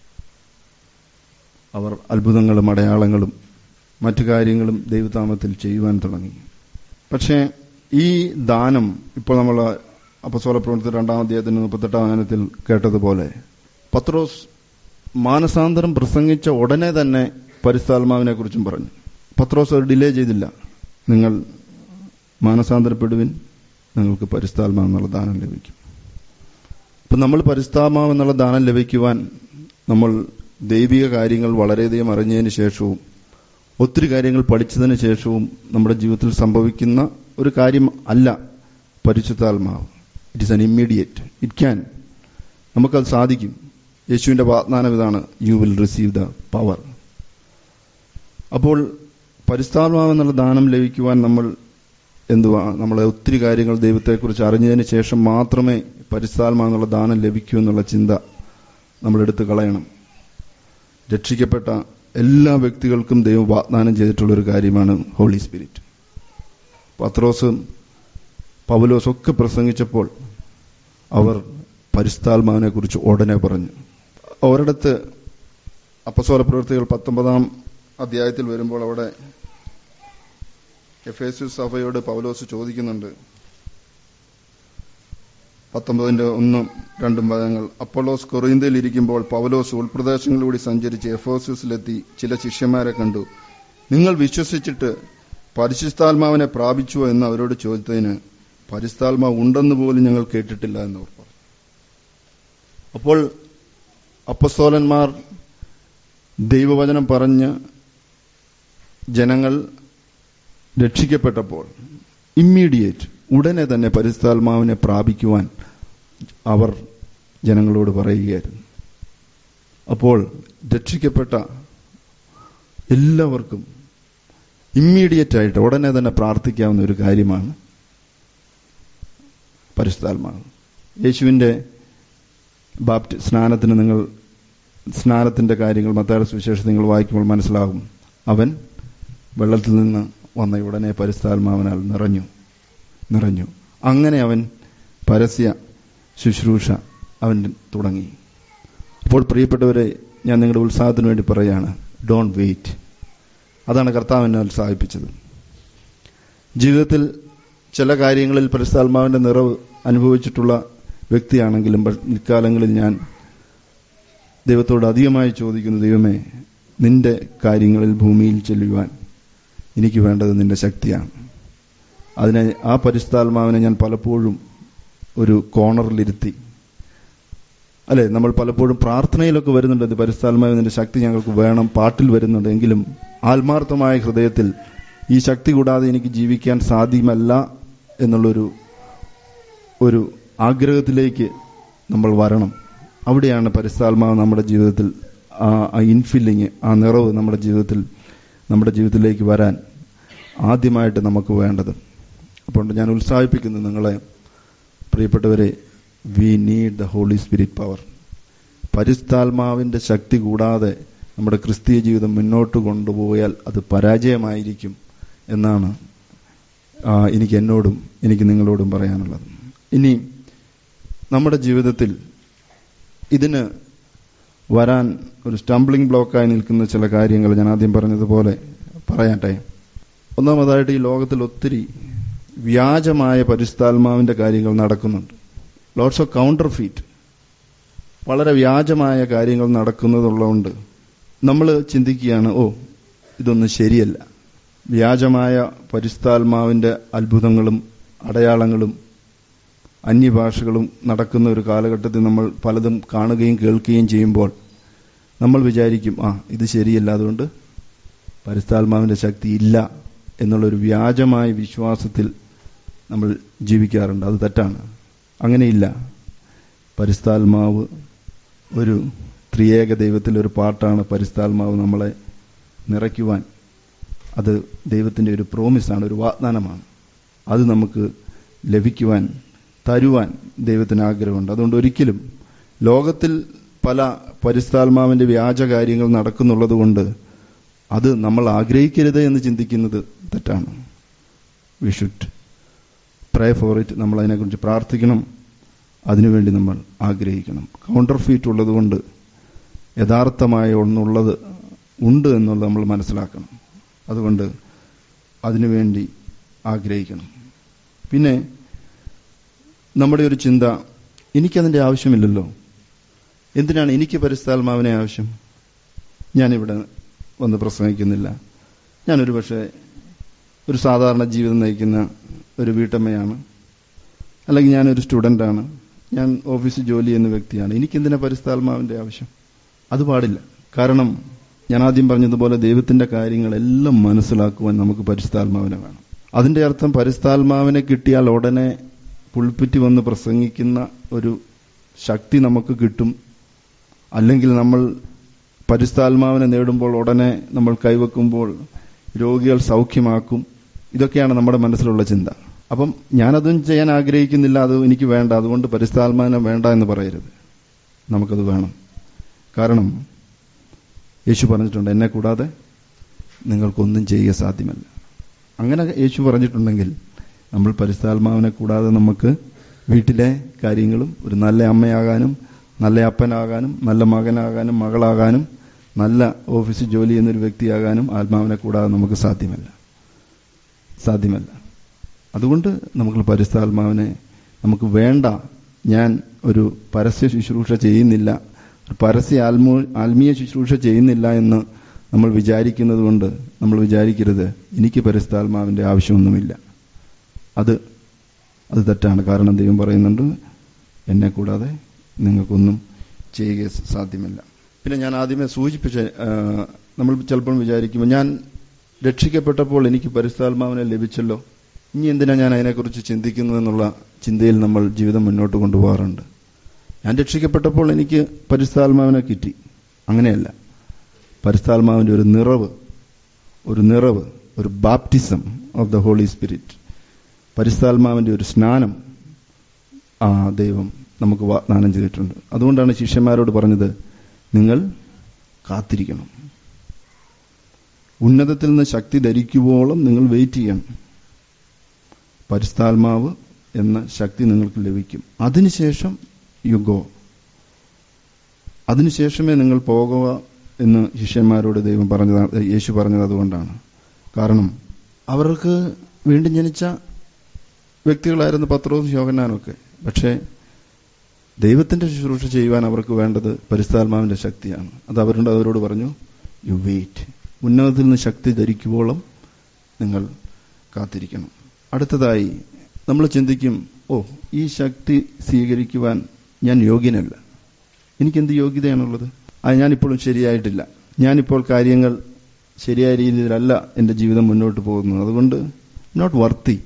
അവർ അത്ഭുതങ്ങളും അടയാളങ്ങളും മറ്റു കാര്യങ്ങളും ദൈവതാമത്തിൽ ചെയ്യുവാൻ തുടങ്ങി പക്ഷേ ഈ ദാനം ഇപ്പോൾ നമ്മൾ അപ്പസോല പ്രവർത്തി രണ്ടാം അധ്യായത്തിന് മുപ്പത്തെട്ടാം ഗാനത്തിൽ കേട്ടതുപോലെ പത്രോസ് മാനസാന്തരം പ്രസംഗിച്ച ഉടനെ തന്നെ പരിസ്ഥാത്മാവിനെ കുറിച്ചും പറഞ്ഞു പത്രോസ് ഒരു ഡിലേ ചെയ്തില്ല നിങ്ങൾ മാനസാന്തരപ്പെടുവിൻ നിങ്ങൾക്ക് പരിസ്ഥാത്മാവ് എന്നുള്ള ദാനം ലഭിക്കും അപ്പൊ നമ്മൾ പരിസ്ഥാത്മാവ് എന്നുള്ള ദാനം ലഭിക്കുവാൻ നമ്മൾ ദൈവിക കാര്യങ്ങൾ വളരെയധികം അറിഞ്ഞതിന് ശേഷവും ഒത്തിരി കാര്യങ്ങൾ പഠിച്ചതിന് ശേഷവും നമ്മുടെ ജീവിതത്തിൽ സംഭവിക്കുന്ന ഒരു കാര്യം അല്ല പരിശുദ്ധാത്മാവ് it is an immediate it can നമുക്കത് സാധിക്കും യേശുവിന്റെ വാഗ്ദാനം ഇതാണ് you will receive the power അപ്പോൾ പരിസ്ഥാത്മാവ് എന്നുള്ള ദാനം ലഭിക്കുവാൻ നമ്മൾ എന്തുവാ നമ്മളെ ഒത്തിരി കാര്യങ്ങൾ ദൈവത്തെക്കുറിച്ച് അറിഞ്ഞതിന് ശേഷം മാത്രമേ പരിസ്ഥാത്മാവ് എന്നുള്ള ദാനം ലഭിക്കൂ എന്നുള്ള ചിന്ത നമ്മൾ എടുത്തു കളയണം രക്ഷിക്കപ്പെട്ട എല്ലാ വ്യക്തികൾക്കും ദൈവം വാഗ്ദാനം ചെയ്തിട്ടുള്ള ഒരു കാര്യമാണ് ഹോളി സ്പിരിറ്റ് പത്രോസും പൗലോസും ഒക്കെ പ്രസംഗിച്ചപ്പോൾ അവർ പരിസ്ഥാത്മാവിനെ കുറിച്ച് ഉടനെ പറഞ്ഞു ഒരിടത്ത് അപ്പസോല പ്രവൃത്തികൾ പത്തൊമ്പതാം അധ്യായത്തിൽ വരുമ്പോൾ അവിടെ എഫേസു സഭയോട് പൗലോസ് ചോദിക്കുന്നുണ്ട് പത്തൊമ്പതിന്റെ ഒന്നും രണ്ടും പദങ്ങൾ അപ്പോളോസ് കൊറിയന്തയിൽ ഇരിക്കുമ്പോൾ പൗലോസ് ഉൾപ്രദേശങ്ങളിലൂടെ സഞ്ചരിച്ച് എഫോസസിലെത്തി ചില ശിഷ്യന്മാരെ കണ്ടു നിങ്ങൾ വിശ്വസിച്ചിട്ട് പരിശുദ്ധാത്മാവിനെ പ്രാപിച്ചുവോ എന്ന് അവരോട് ചോദിച്ചതിന് പരിശുദ്ധാത്മാവ് ഉണ്ടെന്ന് പോലും ഞങ്ങൾ കേട്ടിട്ടില്ല എന്ന് അവർ പറഞ്ഞു അപ്പോൾ അപ്പസ്തോലന്മാർ ദൈവവചനം പറഞ്ഞ് ജനങ്ങൾ രക്ഷിക്കപ്പെട്ടപ്പോൾ ഇമ്മീഡിയറ്റ് ഉടനെ തന്നെ പരിശുദ്ധാത്മാവിനെ പ്രാപിക്കുവാൻ അവർ ജനങ്ങളോട് പറയുകയായിരുന്നു അപ്പോൾ രക്ഷിക്കപ്പെട്ട എല്ലാവർക്കും ഇമ്മീഡിയറ്റ് ആയിട്ട് ഉടനെ തന്നെ പ്രാർത്ഥിക്കാവുന്ന ഒരു കാര്യമാണ് പരിശുദ്ധാത്മാവ് യേശുവിന്റെ ബാപ്റ്റി സ്നാനത്തിന് നിങ്ങൾ സ്നാനത്തിന്റെ കാര്യങ്ങൾ മത്തായുടെ സുവിശേഷം നിങ്ങൾ വായിക്കുമ്പോൾ മനസ്സിലാകും അവൻ വെള്ളത്തിൽ നിന്ന് വന്ന ഉടനെ പരിശുദ്ധാത്മാവിനാൽ നിറഞ്ഞു നിറഞ്ഞു അങ്ങനെ അവൻ പരസ്യ ശുശ്രൂഷ അവൻ തുടങ്ങി അപ്പോൾ പ്രിയപ്പെട്ടവരെ ഞാൻ നിങ്ങളുടെ ഉത്സാഹത്തിന് വേണ്ടി പറയാണ് ഡോണ്ട് വെയിറ്റ് അതാണ് കർത്താവ് എന്നെ ഉത്സാഹിപ്പിച്ചത് ജീവിതത്തിൽ ചില കാര്യങ്ങളിൽ പരിശുദ്ധാത്മാവിന്റെ നിറവ് അനുഭവിച്ചിട്ടുള്ള വ്യക്തിയാണെങ്കിലും ഇക്കാലങ്ങളിൽ ഞാൻ ദൈവത്തോട് അധികമായി ചോദിക്കുന്നു ദൈവമേ നിന്റെ കാര്യങ്ങളിൽ ഭൂമിയിൽ ചെല്ലുവാൻ എനിക്ക് വേണ്ടത് നിന്റെ ശക്തിയാണ് അതിനെ ആ പരിശുദ്ധാത്മാവിനെ ഞാൻ പലപ്പോഴും ഒരു കോണറിലിരുത്തി അല്ലെ നമ്മൾ പലപ്പോഴും പ്രാർത്ഥനയിലൊക്കെ വരുന്നുണ്ട് പരിശുദ്ധാത്മാവിന്റെ ശക്തി ഞങ്ങൾക്ക് വേണം പാട്ടിൽ വരുന്നുണ്ട് എങ്കിലും ആത്മാർത്ഥമായ ഹൃദയത്തിൽ ഈ ശക്തി കൂടാതെ എനിക്ക് ജീവിക്കാൻ സാധ്യമല്ല എന്നുള്ളൊരു ഒരു ആഗ്രഹത്തിലേക്ക് നമ്മൾ വരണം അവിടെയാണ് പരിശുദ്ധാത്മാവ് നമ്മുടെ ജീവിതത്തിൽ ആ ഇൻഫില്ലിങ് ആ നിറവ് നമ്മുടെ ജീവിതത്തിൽ നമ്മുടെ ജീവിതത്തിലേക്ക് വരാൻ ആദ്യമായിട്ട് നമുക്ക് വേണ്ടത് അപ്പോൾ ഞാൻ ഉത്സാഹിപ്പിക്കുന്നു നിങ്ങളെ പ്രിയപ്പെട്ടവരെ we need the Holy Spirit power പരിസ്ഥാത്മാവിന്റെ ശക്തി കൂടാതെ നമ്മുടെ ക്രിസ്തീയ ജീവിതം മുന്നോട്ട് കൊണ്ടുപോയാൽ അത് പരാജയമായിരിക്കും എന്നാണ് ആ, എനിക്ക് എന്നോടും എനിക്ക് നിങ്ങളോടും പറയാനുള്ളത് ഇനി നമ്മുടെ ജീവിതത്തിൽ ഇതിന് വരാൻ ഒരു സ്റ്റംബ്ലിംഗ് ബ്ലോക്കായി നിൽക്കുന്ന ചില കാര്യങ്ങൾ ഞാൻ ആദ്യം പറഞ്ഞതുപോലെ പറയട്ടെ ഒന്നാമതായിട്ട് ഈ ലോകത്തിൽ ഒത്തിരി വ്യാജമായ പരിസ്ഥാത്മാവിന്റെ കാര്യങ്ങൾ നടക്കുന്നുണ്ട് ലോട്ട്സ് ഓഫ് കൗണ്ടർ ഫീറ്റ് വളരെ വ്യാജമായ കാര്യങ്ങൾ നടക്കുന്നതുള്ളതുകൊണ്ട് നമ്മൾ ചിന്തിക്കുകയാണ് ഓ ഇതൊന്നും ശരിയല്ല വ്യാജമായ പരിസ്ഥാത്മാവിന്റെ അത്ഭുതങ്ങളും അടയാളങ്ങളും അന്യഭാഷകളും നടക്കുന്ന ഒരു കാലഘട്ടത്തിൽ നമ്മൾ പലതും കാണുകയും കേൾക്കുകയും ചെയ്യുമ്പോൾ നമ്മൾ വിചാരിക്കും ആ ഇത് ശരിയല്ല അതുകൊണ്ട് പരിസ്ഥാത്മാവിന്റെ ശക്തി ഇല്ല എന്നുള്ളൊരു വ്യാജമായ വിശ്വാസത്തിൽ നമ്മൾ ജീവിക്കാറുണ്ട് അത് തെറ്റാണ് അങ്ങനെയില്ല പരിസ്ഥാത്മാവ് ഒരു ത്രിയേക ദൈവത്തിലെ ഒരു പാട്ടാണ് പരിസ്ഥാത്മാവ് നമ്മളെ നിറയ്ക്കുവാൻ അത് ദൈവത്തിൻ്റെ ഒരു പ്രോമിസാണ് ഒരു വാഗ്ദാനമാണ് അത് നമുക്ക് ലഭിക്കുവാൻ തരുവാൻ ദൈവത്തിന് ആഗ്രഹമുണ്ട് അതുകൊണ്ട് ഒരിക്കലും ലോകത്തിൽ പല പരിസ്ഥാത്മാവിന്റെ വ്യാജ കാര്യങ്ങൾ നടക്കുന്നുള്ളത് കൊണ്ട് അത് നമ്മൾ ആഗ്രഹിക്കരുത് എന്ന് ചിന്തിക്കുന്നത് തെറ്റാണ് we should pray for it നമ്മൾ അതിനെക്കുറിച്ച് പ്രാർത്ഥിക്കണം അതിനുവേണ്ടി നമ്മൾ ആഗ്രഹിക്കണം കൗണ്ടർ ഫീറ്റ് ഉള്ളതുകൊണ്ട് യഥാർത്ഥമായ ഒന്നുള്ളത് ഉണ്ട് എന്നുള്ളത് നമ്മൾ മനസ്സിലാക്കണം അതുകൊണ്ട് അതിനുവേണ്ടി ആഗ്രഹിക്കണം പിന്നെ നമ്മുടെ ഒരു ചിന്ത എനിക്കതിൻ്റെ ആവശ്യമില്ലല്ലോ എന്തിനാണ് എനിക്ക് പരിസ്ഥാത്മാവിനെ ആവശ്യം ഞാനിവിടെ വന്ന് പ്രസംഗിക്കുന്നില്ല ഞാനൊരു പക്ഷേ ഒരു സാധാരണ ജീവിതം നയിക്കുന്ന ഒരു വീട്ടമ്മയാണ് അല്ലെങ്കിൽ ഞാനൊരു സ്റ്റുഡൻ്റാണ് ഞാൻ ഓഫീസിൽ ജോലി ചെയ്യുന്ന വ്യക്തിയാണ് എനിക്കെന്തിനാ പരിസ്ഥാത്മാവിൻ്റെ ആവശ്യം അത് പാടില്ല കാരണം ഞാൻ ആദ്യം പറഞ്ഞതുപോലെ ദൈവത്തിന്റെ കാര്യങ്ങളെല്ലാം മനസ്സിലാക്കുവാൻ നമുക്ക് പരിസ്ഥാത്മാവിനെ വേണം അതിന്റെ അർത്ഥം പരിസ്ഥാത്മാവിനെ കിട്ടിയാൽ ഉടനെ പുൾപ്പിറ്റി വന്ന് പ്രസംഗിക്കുന്ന ഒരു ശക്തി നമുക്ക് കിട്ടും അല്ലെങ്കിൽ നമ്മൾ പരിസ്ഥാത്മാവിനെ നേടുമ്പോൾ ഉടനെ നമ്മൾ കൈവെക്കുമ്പോൾ രോഗികൾ സൗഖ്യമാക്കും ഇതൊക്കെയാണ് നമ്മുടെ മനസ്സിലുള്ള ചിന്ത അപ്പം ഞാനതും ചെയ്യാൻ ആഗ്രഹിക്കുന്നില്ല അത് എനിക്ക് വേണ്ട അതുകൊണ്ട് പരിസ്ഥാത്മാവിനെ വേണ്ട എന്ന് പറയരുത് നമുക്കത് വേണം കാരണം യേശു പറഞ്ഞിട്ടുണ്ട് എന്നെ കൂടാതെ നിങ്ങൾക്കൊന്നും ചെയ്യുക സാധ്യമല്ല അങ്ങനെ യേശു പറഞ്ഞിട്ടുണ്ടെങ്കിൽ നമ്മൾ പരിസ്ഥാത്മാവിനെ കൂടാതെ നമുക്ക് വീട്ടിലെ കാര്യങ്ങളും ഒരു നല്ല അമ്മയാകാനും നല്ല അപ്പനാകാനും നല്ല മകനാകാനും മകളാകാനും നല്ല ഓഫീസിൽ ജോലി ചെയ്യുന്ന ഒരു വ്യക്തിയാകാനും ആത്മാവിനെ കൂടാതെ നമുക്ക് സാധ്യമല്ല സാധ്യമല്ല അതുകൊണ്ട് നമുക്ക് പരിസ്ഥാത്മാവിനെ നമുക്ക് വേണ്ട ഞാൻ ഒരു പരസ്യ ശുശ്രൂഷ ചെയ്യുന്നില്ല ഒരു പരസ്യ ആത്മോ ആത്മീയ ശുശ്രൂഷ ചെയ്യുന്നില്ല എന്ന് നമ്മൾ വിചാരിക്കുന്നത് കൊണ്ട് നമ്മൾ വിചാരിക്കരുത് എനിക്ക് പരിസ്ഥാത്മാവിന്റെ ആവശ്യമൊന്നുമില്ല അത് അത് തെറ്റാണ് കാരണം ദൈവം പറയുന്നുണ്ട് എന്നെ കൂടാതെ നിങ്ങൾക്കൊന്നും ചെയ്യുക സാധ്യമല്ല പിന്നെ ഞാൻ ആദ്യമേ സൂചിപ്പിച്ച ആ, നമ്മൾ ചിലപ്പോൾ വിചാരിക്കുമ്പോൾ ഞാൻ രക്ഷിക്കപ്പെട്ടപ്പോൾ എനിക്ക് പരിസ്ഥാത്മാവിനെ ലഭിച്ചല്ലോ ഇനി എന്തിനാ ഞാൻ അതിനെക്കുറിച്ച് ചിന്തിക്കുന്നതെന്നുള്ള ചിന്തയിൽ നമ്മൾ ജീവിതം മുന്നോട്ട് കൊണ്ടുപോകാറുണ്ട് ഞാൻ രക്ഷിക്കപ്പെട്ടപ്പോൾ എനിക്ക് പരിസ്ഥാത്മാവിനെ കിട്ടി അങ്ങനെയല്ല പരിസ്ഥാത്മാവിന്റെ ഒരു നിറവ് ഒരു നിറവ് ഒരു baptism of the Holy Spirit പരിസ്ഥാത്മാവിന്റെ ഒരു സ്നാനം ആ ദൈവം നമുക്ക് വാഗ്ദാനം ചെയ്തിട്ടുണ്ട് അതുകൊണ്ടാണ് ശിഷ്യന്മാരോട് പറഞ്ഞത് നിങ്ങൾ കാത്തിരിക്കണം ഉന്നതത്തിൽ നിന്ന് ശക്തി ധരിക്കുവോളം നിങ്ങൾ വെയിറ്റ് ചെയ്യണം പരിസ്ഥാത്മാവ് എന്ന ശക്തി നിങ്ങൾക്ക് ലഭിക്കും അതിനുശേഷം യു ഗോ അതിനുശേഷമേ നിങ്ങൾ പോകുക എന്ന് ശിഷ്യന്മാരോട് ദൈവം പറഞ്ഞത് യേശു പറഞ്ഞത് അതുകൊണ്ടാണ് കാരണം അവർക്ക് വീണ്ടും ജനിച്ച വ്യക്തികളായിരുന്നു പത്രോസും യോഹന്നാനും ഒക്കെ പക്ഷേ ദൈവത്തിന്റെ ശുശ്രൂഷ ചെയ്യുവാൻ അവർക്ക് വേണ്ടത് പരിസ്ഥാത്മാവിന്റെ ശക്തിയാണ് അത് അവരുണ്ട് അവരോട് പറഞ്ഞു യു വെയിറ്റ് ഉന്നതത്തിൽ നിന്ന് ശക്തി ധരിക്കുവോളം നിങ്ങൾ കാത്തിരിക്കണം അടുത്തതായി നമ്മൾ ചിന്തിക്കും ഓ ഈ ശക്തി സ്വീകരിക്കുവാൻ ഞാൻ യോഗ്യനല്ല എനിക്കെന്ത് യോഗ്യതയാണുള്ളത് അത് ഞാനിപ്പോഴും ശരിയായിട്ടില്ല ഞാനിപ്പോൾ കാര്യങ്ങൾ ശരിയായ രീതിയിലല്ല എൻ്റെ ജീവിതം മുന്നോട്ട് പോകുന്നത് അതുകൊണ്ട് നോട്ട് വർത്തി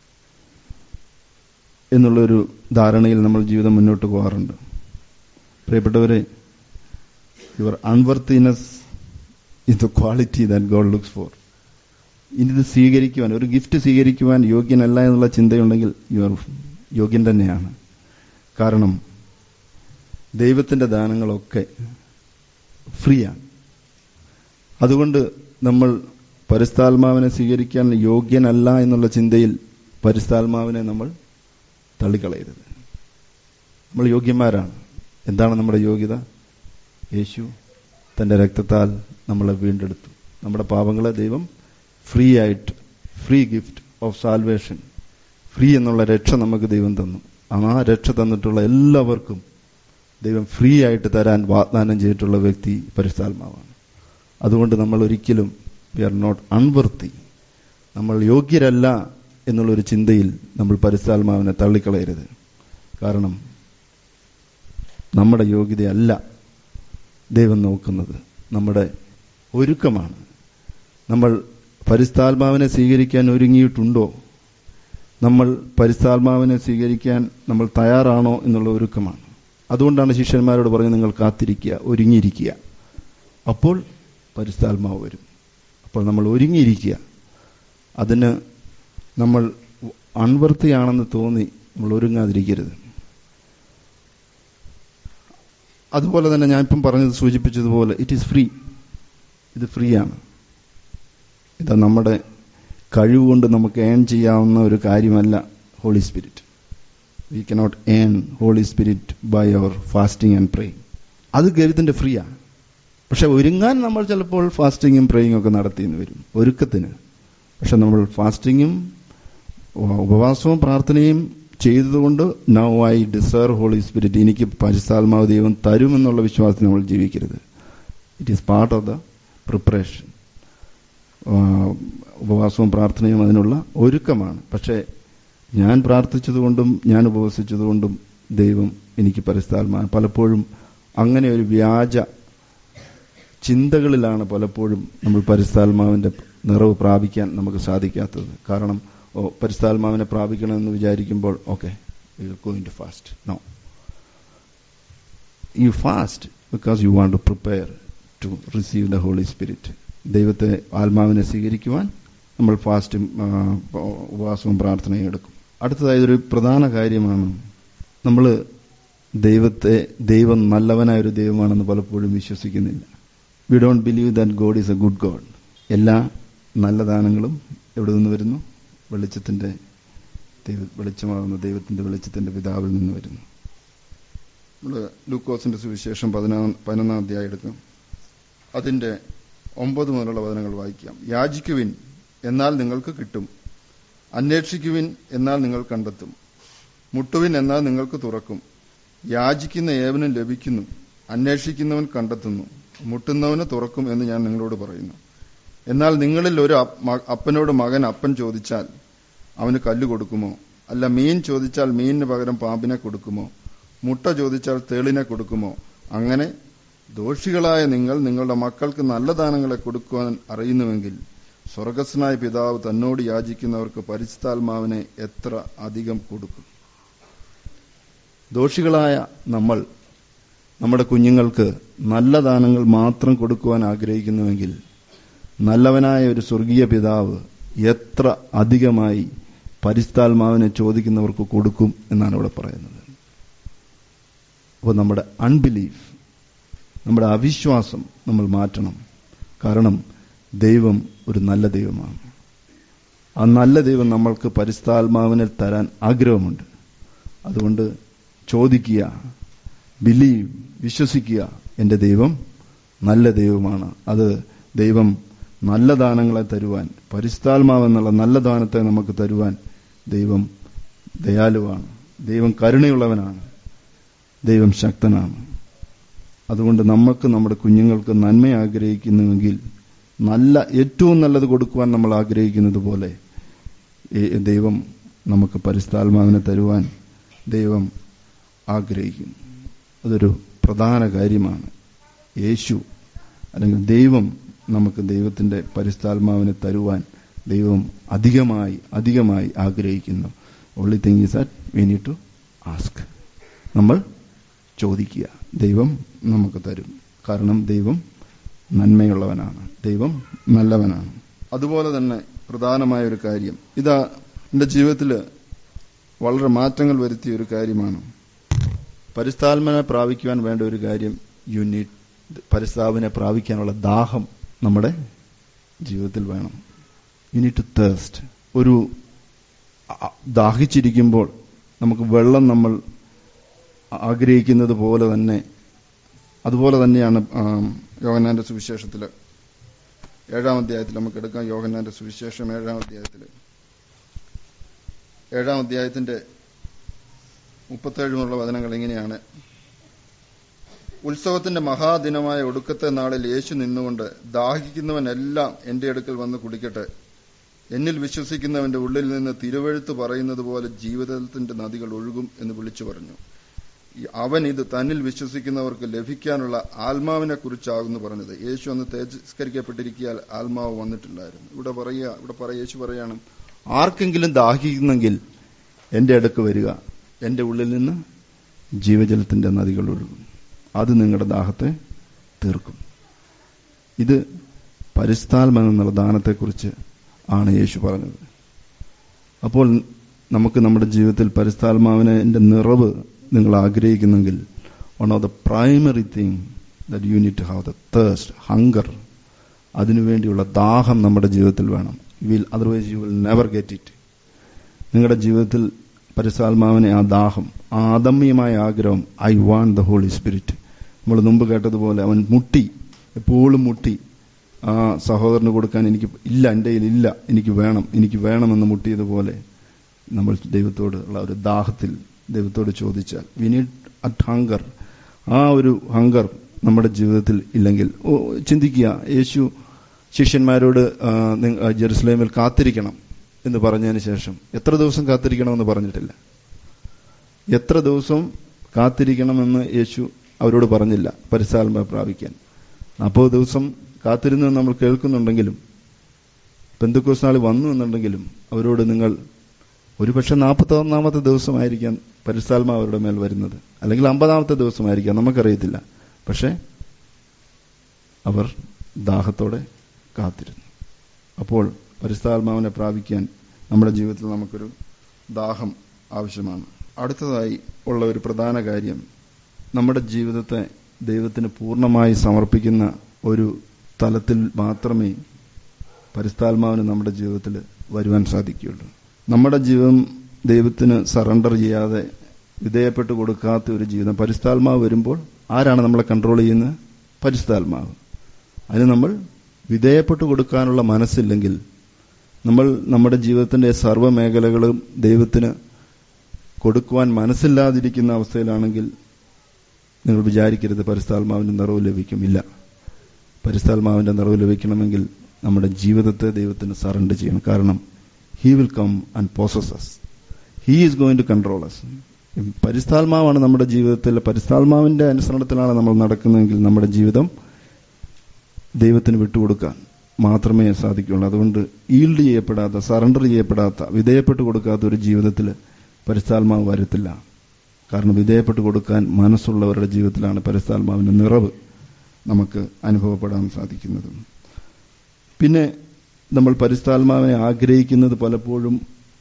എന്നുള്ളൊരു ധാരണയിൽ നമ്മൾ ജീവിതം മുന്നോട്ട് പോകാറുണ്ട് പ്രിയപ്പെട്ടവരെ your unworthiness in the quality that God looks for ഇനി ഇത് സ്വീകരിക്കുവാൻ ഒരു ഗിഫ്റ്റ് സ്വീകരിക്കുവാൻ യോഗ്യനല്ല എന്നുള്ള ചിന്തയുണ്ടെങ്കിൽ യു ആർ യോഗ്യൻ തന്നെയാണ് കാരണം ദൈവത്തിന്റെ ദാനങ്ങളൊക്കെ ഫ്രീയാണ് അതുകൊണ്ട് നമ്മൾ പരിസ്ഥാത്മാവിനെ സ്വീകരിക്കാൻ യോഗ്യനല്ല എന്നുള്ള ചിന്തയിൽ പരിസ്ഥാത്മാവിനെ നമ്മൾ തള്ളിക്കളയരുത് നമ്മൾ യോഗ്യന്മാരാണ് എന്താണ് നമ്മുടെ യോഗ്യത യേശു തന്റെ രക്തത്താൽ നമ്മളെ വീണ്ടെടുത്തു നമ്മുടെ പാപങ്ങളെ ദൈവം ഫ്രീ ആയിട്ട് free gift of salvation free എന്നുള്ള രക്ഷ നമുക്ക് ദൈവം തന്നു ആ രക്ഷ തന്നിട്ടുള്ള എല്ലാവർക്കും ദൈവം ഫ്രീ ആയിട്ട് തരാൻ വാഗ്ദാനം ചെയ്തിട്ടുള്ള വ്യക്തി പരിസ്ഥാത്മാവാണ് അതുകൊണ്ട് നമ്മൾ ഒരിക്കലും വി ആർ നോട്ട് അൺവർത്തി നമ്മൾ യോഗ്യരല്ല എന്നുള്ളൊരു ചിന്തയിൽ നമ്മൾ പരിസ്ഥാത്മാവിനെ തള്ളിക്കളയരുത് കാരണം നമ്മുടെ യോഗ്യതയല്ല ദൈവം നോക്കുന്നത് നമ്മുടെ ഒരുക്കമാണ് നമ്മൾ പരിസ്ഥാത്മാവിനെ സ്വീകരിക്കാൻ ഒരുങ്ങിയിട്ടുണ്ടോ നമ്മൾ പരിസ്ഥാത്മാവിനെ സ്വീകരിക്കാൻ നമ്മൾ തയ്യാറാണോ എന്നുള്ള ഒരുക്കമാണ് അതുകൊണ്ടാണ് ശിഷ്യന്മാരോട് പറഞ്ഞ് നിങ്ങൾ കാത്തിരിക്കുക ഒരുങ്ങിയിരിക്കുക അപ്പോൾ പരിസ്ഥാത്മാവ് വരും അപ്പോൾ നമ്മൾ ഒരുങ്ങിയിരിക്കുക അതിന് നമ്മൾ അൺവർത്തിയാണെന്ന് തോന്നി നമ്മൾ ഒരുങ്ങാതിരിക്കരുത് അതുപോലെ തന്നെ ഞാൻ ഇപ്പം പറഞ്ഞത് സൂചിപ്പിച്ചതുപോലെ ഇറ്റ് ഈസ് ഫ്രീ ഇത് ഫ്രീ ആണ് ഇത് നമ്മുടെ കഴിവുകൊണ്ട് നമുക്ക് ഏൺ ചെയ്യാവുന്ന ഒരു കാര്യമല്ല Holy Spirit we cannot earn Holy Spirit by our fasting and praying അത് ദൈവത്തിന്റെ ഫ്രീ ആണ് പക്ഷെ ഒരുങ്ങാൻ നമ്മൾ ചിലപ്പോൾ ഫാസ്റ്റിങ്ങും പ്രേയിങ് ഒക്കെ നടത്തിയെന്ന് വരും ഒരുക്കത്തിന് പക്ഷെ നമ്മൾ ഫാസ്റ്റിങ്ങും ഉപവാസവും പ്രാർത്ഥനയും ചെയ്തതുകൊണ്ട് now I deserve Holy Spirit എനിക്ക് പരിസ്ഥാത്മാവ് ദൈവം തരുമെന്നുള്ള വിശ്വാസത്തിൽ നമ്മൾ ജീവിക്കരുത് it is part of the preparation ഉപവാസവും പ്രാർത്ഥനയും അതിനുള്ള ഒരുക്കമാണ് പക്ഷേ ഞാൻ പ്രാർത്ഥിച്ചതുകൊണ്ടും ഞാൻ ഉപവസിച്ചതുകൊണ്ടും ദൈവം എനിക്ക് പരിസ്ഥാത്മാ പലപ്പോഴും അങ്ങനെ ഒരു വ്യാജ ചിന്തകളിലാണ് പലപ്പോഴും നമ്മൾ പരിസ്ഥാത്മാവിന്റെ നിറവ് പ്രാപിക്കാൻ നമുക്ക് സാധിക്കാത്തത് കാരണം ഓ പരിസ്ഥാത്മാവിനെ പ്രാപിക്കണമെന്ന് വിചാരിക്കുമ്പോൾ okay going to fast no you fast because you want to prepare to receive the Holy Spirit ദൈവത്തെ ആത്മാവിനെ സ്വീകരിക്കുവാൻ നമ്മൾ ഫാസ്റ്റും ഉപവാസവും പ്രാർത്ഥനയും എടുക്കും അടുത്തതായി ഒരു പ്രധാന കാര്യമാണ് നമ്മൾ ദൈവത്തെ ദൈവം നല്ലവനായ ഒരു ദൈവമാണെന്ന് പലപ്പോഴും വിശ്വസിക്കുന്നില്ല we don't believe that God is a good God എല്ലാ നല്ല ദാനങ്ങളും എവിടെ നിന്ന് വരുന്നു വെളിച്ചത്തിന്റെ ദൈവ വെളിച്ചമാകുന്ന ദൈവത്തിന്റെ വെളിച്ചത്തിന്റെ പിതാവിൽ നിന്ന് വരുന്നു നമ്മൾ ലൂക്കോസിന്റെ സുവിശേഷം പതിനാം പതിനൊന്നാം അധ്യായം എടുക്കും അതിന്റെ ഒമ്പത് മുതലുള്ള വചനങ്ങൾ വായിക്കാം യാചിക്കുവിൻ എന്നാൽ നിങ്ങൾക്ക് കിട്ടും അന്വേഷിക്കുവിൻ എന്നാൽ നിങ്ങൾ കണ്ടെത്തും മുട്ടുവിൻ എന്നാൽ നിങ്ങൾക്ക് തുറക്കും യാചിക്കുന്ന ഏവനും ലഭിക്കുന്നു അന്വേഷിക്കുന്നവൻ കണ്ടെത്തുന്നു മുട്ടുന്നവന് തുറക്കും എന്ന് ഞാൻ നിങ്ങളോട് പറയുന്നു എന്നാൽ നിങ്ങളിൽ ഒരു അപ്പനോട് മകൻ അപ്പൻ ചോദിച്ചാൽ അവന് കല്ല് കൊടുക്കുമോ അല്ല മീൻ ചോദിച്ചാൽ മീനിന് പകരം പാമ്പിനെ കൊടുക്കുമോ മുട്ട ചോദിച്ചാൽ തേളിനെ കൊടുക്കുമോ അങ്ങനെ ദോഷികളായ നിങ്ങൾ നിങ്ങളുടെ മക്കൾക്ക് നല്ല ദാനങ്ങളെ കൊടുക്കുവാൻ അറിയുന്നുവെങ്കിൽ സ്വർഗസ്നായ പിതാവ് തന്നോട് യാചിക്കുന്നവർക്ക് പരിശുദ്ധാത്മാവിനെ എത്ര അധികം കൊടുക്കും ദോഷികളായ നമ്മൾ നമ്മുടെ കുഞ്ഞുങ്ങൾക്ക് നല്ല ദാനങ്ങൾ മാത്രം കൊടുക്കുവാൻ ആഗ്രഹിക്കുന്നുവെങ്കിൽ നല്ലവനായ ഒരു സ്വർഗീയ പിതാവ് എത്ര അധികമായി പരിസ്ഥാത്മാവിനെ ചോദിക്കുന്നവർക്ക് കൊടുക്കും എന്നാണ് ഇവിടെ പറയുന്നത് അപ്പോൾ നമ്മുടെ അൺബിലീഫ് നമ്മുടെ അവിശ്വാസം നമ്മൾ മാറ്റണം കാരണം ദൈവം ഒരു നല്ല ദൈവമാണ് ആ നല്ല ദൈവം നമ്മൾക്ക് പരിസ്ഥാത്മാവിനെ തരാൻ ആഗ്രഹമുണ്ട് അതുകൊണ്ട് ചോദിക്കുക ബിലീവ് വിശ്വസിക്കുക എൻ്റെ ദൈവം നല്ല ദൈവമാണ് അത് ദൈവം നല്ല ദാനങ്ങളെ തരുവാൻ പരിസ്ഥാത്മാവെന്നുള്ള നല്ല ദാനത്തെ നമുക്ക് തരുവാൻ ദൈവം ദയാലുവാണ് ദൈവം കരുണയുള്ളവനാണ് ദൈവം ശക്തനാണ് അതുകൊണ്ട് നമുക്ക് നമ്മുടെ കുഞ്ഞുങ്ങൾക്ക് നന്മ ആഗ്രഹിക്കുന്നുവെങ്കിൽ നല്ല ഏറ്റവും നല്ലത് കൊടുക്കുവാൻ നമ്മൾ ആഗ്രഹിക്കുന്നത് പോലെ ദൈവം നമുക്ക് പരിസ്ഥാത്മാവിനെ തരുവാൻ ദൈവം ആഗ്രഹിക്കുന്നു അതൊരു പ്രധാന കാര്യമാണ് യേശു അല്ലെങ്കിൽ ദൈവം നമുക്ക് ദൈവത്തിന്റെ പരിസ്ഥാത്മാവിനെ തരുവാൻ ദൈവം അധികമായി അധികമായി ആഗ്രഹിക്കുന്നു only thing is that we need to ask നമ്മൾ ചോദിക്കുക ദൈവം നമുക്ക് തരും കാരണം ദൈവം നന്മയുള്ളവനാണ് ദൈവം നല്ലവനാണ് അതുപോലെ തന്നെ പ്രധാനമായ ഒരു കാര്യം ഇതാ എൻ്റെ ജീവിതത്തിൽ വളരെ മാറ്റങ്ങൾ വരുത്തിയ ഒരു കാര്യമാണ് പരിസ്ഥാത്മനെ പ്രാപിക്കുവാൻ വേണ്ട ഒരു കാര്യം യു നീഡ് പരിസ്ഥാപനെ പ്രാപിക്കാനുള്ള ദാഹം നമ്മുടെ ജീവിതത്തിൽ വേണം യു നീഡ് ടു തേസ്റ്റ് ഒരു അ- ദാഹിച്ചിരിക്കുമ്പോൾ നമുക്ക് വെള്ളം നമ്മൾ ആഗ്രഹിക്കുന്നത് പോലെ തന്നെ അതുപോലെ തന്നെയാണ് ആം, യോഹന്നാന്റെ സുവിശേഷത്തിൽ ഏഴാം അധ്യായത്തിൽ നമുക്ക് എടുക്കാം യോഹന്നാന്റെ സുവിശേഷം ഏഴാം അധ്യായത്തിൽ ഏഴാം അധ്യായത്തിന്റെ മുപ്പത്തേഴ് മുതലുള്ള വചനങ്ങൾ ഇങ്ങനെയാണ് ഉത്സവത്തിന്റെ മഹാദിനമായ ഒടുക്കത്തെ നാളിൽ യേശു നിന്നുകൊണ്ട് ദാഹിക്കുന്നവനെല്ലാം എന്റെ അടുക്കൽ വന്ന് കുടിക്കട്ടെ എന്നിൽ വിശ്വസിക്കുന്നവന്റെ ഉള്ളിൽ നിന്ന് തിരുവഴുത്ത് പറയുന്നത് പോലെ ജീവിതത്തിന്റെ നദികൾ ഒഴുകും എന്ന് വിളിച്ചു പറഞ്ഞു ഈ അവൻ ഇത് തന്നിൽ വിശ്വസിക്കുന്നവർക്ക് ലഭിക്കാനുള്ള ആത്മാവിനെ കുറിച്ചാകുന്നു പറഞ്ഞത് യേശു അന്ന് തേജസ്കരിക്കപ്പെട്ടിരിക്കാൻ ആത്മാവ് വന്നിട്ടുണ്ടായിരുന്നു ഇവിടെ പറയുക ഇവിടെ പറ യേശു പറയാണ് ആർക്കെങ്കിലും ദാഹിക്കുന്നെങ്കിൽ എന്റെ അടുക്ക് വരിക എന്റെ ഉള്ളിൽ നിന്ന് ജീവജലത്തിന്റെ നദികൾ ഒഴുകും അത് നിങ്ങളുടെ ദാഹത്തെ തീർക്കും ഇത് പരിസ്ഥാൽമം എന്നുള്ള ദാനത്തെക്കുറിച്ച് ആണ് യേശു പറഞ്ഞത് അപ്പോൾ നമുക്ക് നമ്മുടെ ജീവിതത്തിൽ പരിസ്ഥാത്മാവിന്റെ നിറവ് നിങ്ങൾ ആഗ്രഹിക്കുന്നെങ്കിൽ one of the primary thing that you need to have the thirst hunger അതിനുവേണ്ടിയുള്ള ദാഹം നമ്മുടെ ജീവിതത്തിൽ വേണം will otherwise you will never get it നിങ്ങളുടെ ജീവിതത്തിൽ പരിസ്ഥാത്മാവിനെ ആ ദാഹം ആ അദമ്യമായ ആഗ്രഹം I want the Holy Spirit നമ്മൾ മുമ്പ് കേട്ടതുപോലെ അവൻ മുട്ടി എപ്പോഴും മുട്ടി ആ സഹോദരന് കൊടുക്കാൻ എനിക്ക് ഇല്ല എൻ്റെ കയ്യിൽ ഇല്ല എനിക്ക് വേണം എനിക്ക് വേണമെന്ന് മുട്ടിയതുപോലെ നമ്മൾ ദൈവത്തോട് ഉള്ള ഒരു ദാഹത്തിൽ ദൈവത്തോട് ചോദിച്ചാൽ വി നീഡ് അറ്റ് ഹങ്കർ ആ ഒരു ഹങ്കർ നമ്മുടെ ജീവിതത്തിൽ ഇല്ലെങ്കിൽ ഓ, ചിന്തിക്കുക യേശു ശിഷ്യന്മാരോട് ആ, നിങ്ങ- ആ, ജെറുസലേമിൽ കാത്തിരിക്കണം എന്ന് പറഞ്ഞതിന് ശേഷം എത്ര ദിവസം കാത്തിരിക്കണമെന്ന് പറഞ്ഞിട്ടില്ല എത്ര ദിവസം കാത്തിരിക്കണമെന്ന് യേശു അവരോട് പറഞ്ഞില്ല പരിസാൽമ പ്രാപിക്കാൻ നാൽപ്പത് ദിവസം കാത്തിരുന്ന് നമ്മൾ കേൾക്കുന്നുണ്ടെങ്കിലും പെന്തുക്കോസ് നാൾ വന്നു എന്നുണ്ടെങ്കിലും അവരോട് നിങ്ങൾ ഒരുപക്ഷെ നാൽപ്പത്തി ഒന്നാമത്തെ ദിവസമായിരിക്കാം പരിസ്ഥാൽമ അവരുടെ മേൽ വരുന്നത് അല്ലെങ്കിൽ അമ്പതാമത്തെ ദിവസമായിരിക്കാം നമുക്കറിയത്തില്ല പക്ഷെ അവർ ദാഹത്തോടെ കാത്തിരുന്നു അപ്പോൾ പരിസ്ഥാത്മാവിനെ പ്രാപിക്കാൻ നമ്മുടെ ജീവിതത്തിൽ നമുക്കൊരു ദാഹം ആവശ്യമാണ് അടുത്തതായി ഉള്ള ഒരു പ്രധാന കാര്യം നമ്മുടെ ജീവിതത്തെ ദൈവത്തിന് പൂർണ്ണമായി സമർപ്പിക്കുന്ന ഒരു തലത്തിൽ മാത്രമേ പരിസ്ഥാത്മാവിന് നമ്മുടെ ജീവിതത്തിൽ വരുവാൻ സാധിക്കുകയുള്ളൂ നമ്മുടെ ജീവിതം ദൈവത്തിന് സറണ്ടർ ചെയ്യാതെ വിധേയപ്പെട്ട് കൊടുക്കാത്ത ഒരു ജീവിതം പരിസ്ഥാത്മാവ് വരുമ്പോൾ ആരാണ് നമ്മളെ കൺട്രോൾ ചെയ്യുന്നത് പരിസ്ഥാത്മാവ് അതിന് നമ്മൾ വിധേയപ്പെട്ട് കൊടുക്കാനുള്ള മനസ്സില്ലെങ്കിൽ നമ്മൾ നമ്മുടെ ജീവിതത്തിന്റെ സർവ്വ മേഖലകളും ദൈവത്തിന് കൊടുക്കുവാൻ മനസ്സില്ലാതിരിക്കുന്ന അവസ്ഥയിലാണെങ്കിൽ നിങ്ങൾ വിചാരിക്കരുത് പരിസ്ഥാത്മാവിന്റെ നിറവ് ലഭിക്കുമില്ല പരിസ്ഥാത്മാവിന്റെ നിറവ് ലഭിക്കണമെങ്കിൽ നമ്മുടെ ജീവിതത്തെ ദൈവത്തിന് സറണ്ടർ ചെയ്യണം കാരണം he will come and possesses he is going to control us പരിസ്ഥാത്മാവാണ് നമ്മുടെ ജീവിതത്തിൽ പരിസ്ഥാത്മാവിന്റെ അനുസരണത്തിലാണ് നമ്മൾ നടക്കുന്നതെങ്കിൽ നമ്മുടെ ജീവിതം ദൈവത്തിന് വിട്ടുകൊടുക്കാൻ മാത്രമേ സാധിക്കുകയുള്ളൂ അതുകൊണ്ട് ഈൽഡ് ചെയ്യപ്പെടാത്ത സറണ്ടർ ചെയ്യപ്പെടാത്ത വിധേയപ്പെട്ട് കൊടുക്കാത്ത ഒരു ജീവിതത്തിൽ പരിസ്ഥാത്മാവ് വരത്തില്ല കാരണം വിധേയപ്പെട്ട് കൊടുക്കാൻ മനസ്സുള്ളവരുടെ ജീവിതത്തിലാണ് പരിസ്ഥാത്മാവിന്റെ നിറവ് നമുക്ക് അനുഭവപ്പെടാൻ സാധിക്കുന്നത് പിന്നെ നമ്മൾ പരിസ്ഥാത്മാവിനെ ആഗ്രഹിക്കുന്നത് പലപ്പോഴും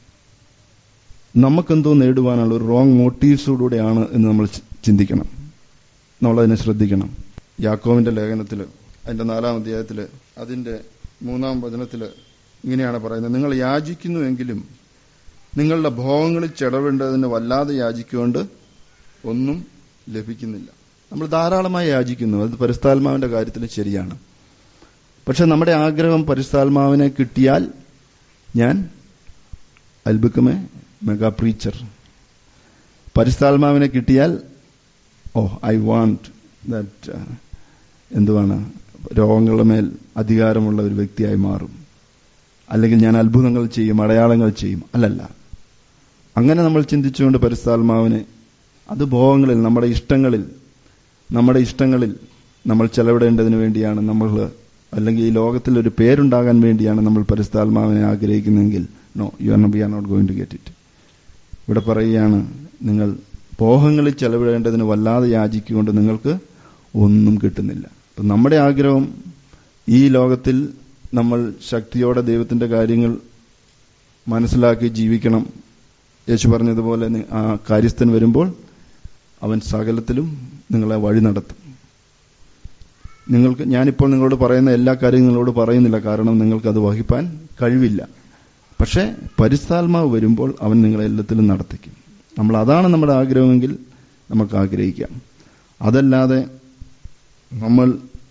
നമുക്കെന്തോ നേടുവാനുള്ള ഒരു റോങ് മോട്ടീവ്സോടുകൂടെയാണ് എന്ന് നമ്മൾ ചി- ചിന്തിക്കണം നമ്മളതിനെ ശ്രദ്ധിക്കണം യാക്കോവിന്റെ ലേഖനത്തിൽ അതിന്റെ നാലാം അധ്യായത്തിൽ അതിന്റെ മൂന്നാം വചനത്തിൽ ഇങ്ങനെയാണ് പറയുന്നത് നിങ്ങൾ യാചിക്കുന്നുവെങ്കിലും നിങ്ങളുടെ ഭോഗങ്ങളിൽ ചെടവേണ്ടതിന് വല്ലാതെ യാചിക്കൊണ്ട് ഒന്നും ലഭിക്കുന്നില്ല നമ്മൾ ധാരാളമായി യാചിക്കുന്നു അത് പരിസ്ഥാത്മാവിന്റെ കാര്യത്തിൽ ശരിയാണ് പക്ഷെ നമ്മുടെ ആഗ്രഹം പരിസ്ഥാത്മാവിനെ കിട്ടിയാൽ ഞാൻ അൽബിക്കമേ മെഗാ പ്രീച്ചർ പരിസ്ഥാത്മാവിനെ കിട്ടിയാൽ ഓ ഐ വാണ്ട് ദാറ്റ് എന്തുവാണ് രോഗങ്ങളുടെ മേൽ അധികാരമുള്ള ഒരു വ്യക്തിയായി മാറും അല്ലെങ്കിൽ ഞാൻ അത്ഭുതങ്ങൾ ചെയ്യും അടയാളങ്ങൾ ചെയ്യും അല്ലല്ല അങ്ങനെ നമ്മൾ ചിന്തിച്ചുകൊണ്ട് പരിസ്ഥാത്മാവിനെ അത് ഭോഗങ്ങളിൽ നമ്മുടെ ഇഷ്ടങ്ങളിൽ നമ്മുടെ ഇഷ്ടങ്ങളിൽ നമ്മൾ ചെലവിടേണ്ടതിന് വേണ്ടിയാണ് നമ്മൾ അല്ലെങ്കിൽ ഈ ലോകത്തിൽ ഒരു പേരുണ്ടാകാൻ വേണ്ടിയാണ് നമ്മൾ പരിസ്ഥാത്മാവിനെ ആഗ്രഹിക്കുന്നതെങ്കിൽ no you are we are not going to get it ഇവിടെ പറയുകയാണ് നിങ്ങൾ ഭോഗങ്ങളിൽ ചെലവിടേണ്ടതിന് വല്ലാതെ യാചിക്കുകൊണ്ട് നിങ്ങൾക്ക് ഒന്നും കിട്ടുന്നില്ല അപ്പം നമ്മുടെ ആഗ്രഹം ഈ ലോകത്തിൽ നമ്മൾ ശക്തിയോടെ ദൈവത്തിന്റെ കാര്യങ്ങൾ മനസ്സിലാക്കി ജീവിക്കണം യേശു പറഞ്ഞതുപോലെ നി- ആ കാര്യസ്ഥൻ വരുമ്പോൾ അവൻ സകലത്തിലും നിങ്ങളെ വഴി നടത്തും നിങ്ങൾക്ക് ഞാനിപ്പോൾ നിങ്ങളോട് പറയുന്ന എല്ലാ കാര്യവും നിങ്ങളോട് പറയുന്നില്ല കാരണം നിങ്ങൾക്ക് അത് വഹിപ്പാൻ കഴിവില്ല പക്ഷേ പരിസ്ഥാത്മാവ് വരുമ്പോൾ അവൻ നിങ്ങളെ എല്ലാത്തിലും നടത്തിക്കും നമ്മൾ അതാണ് നമ്മുടെ ആഗ്രഹമെങ്കിൽ നമുക്ക് ആഗ്രഹിക്കാം അതല്ലാതെ നമ്മൾ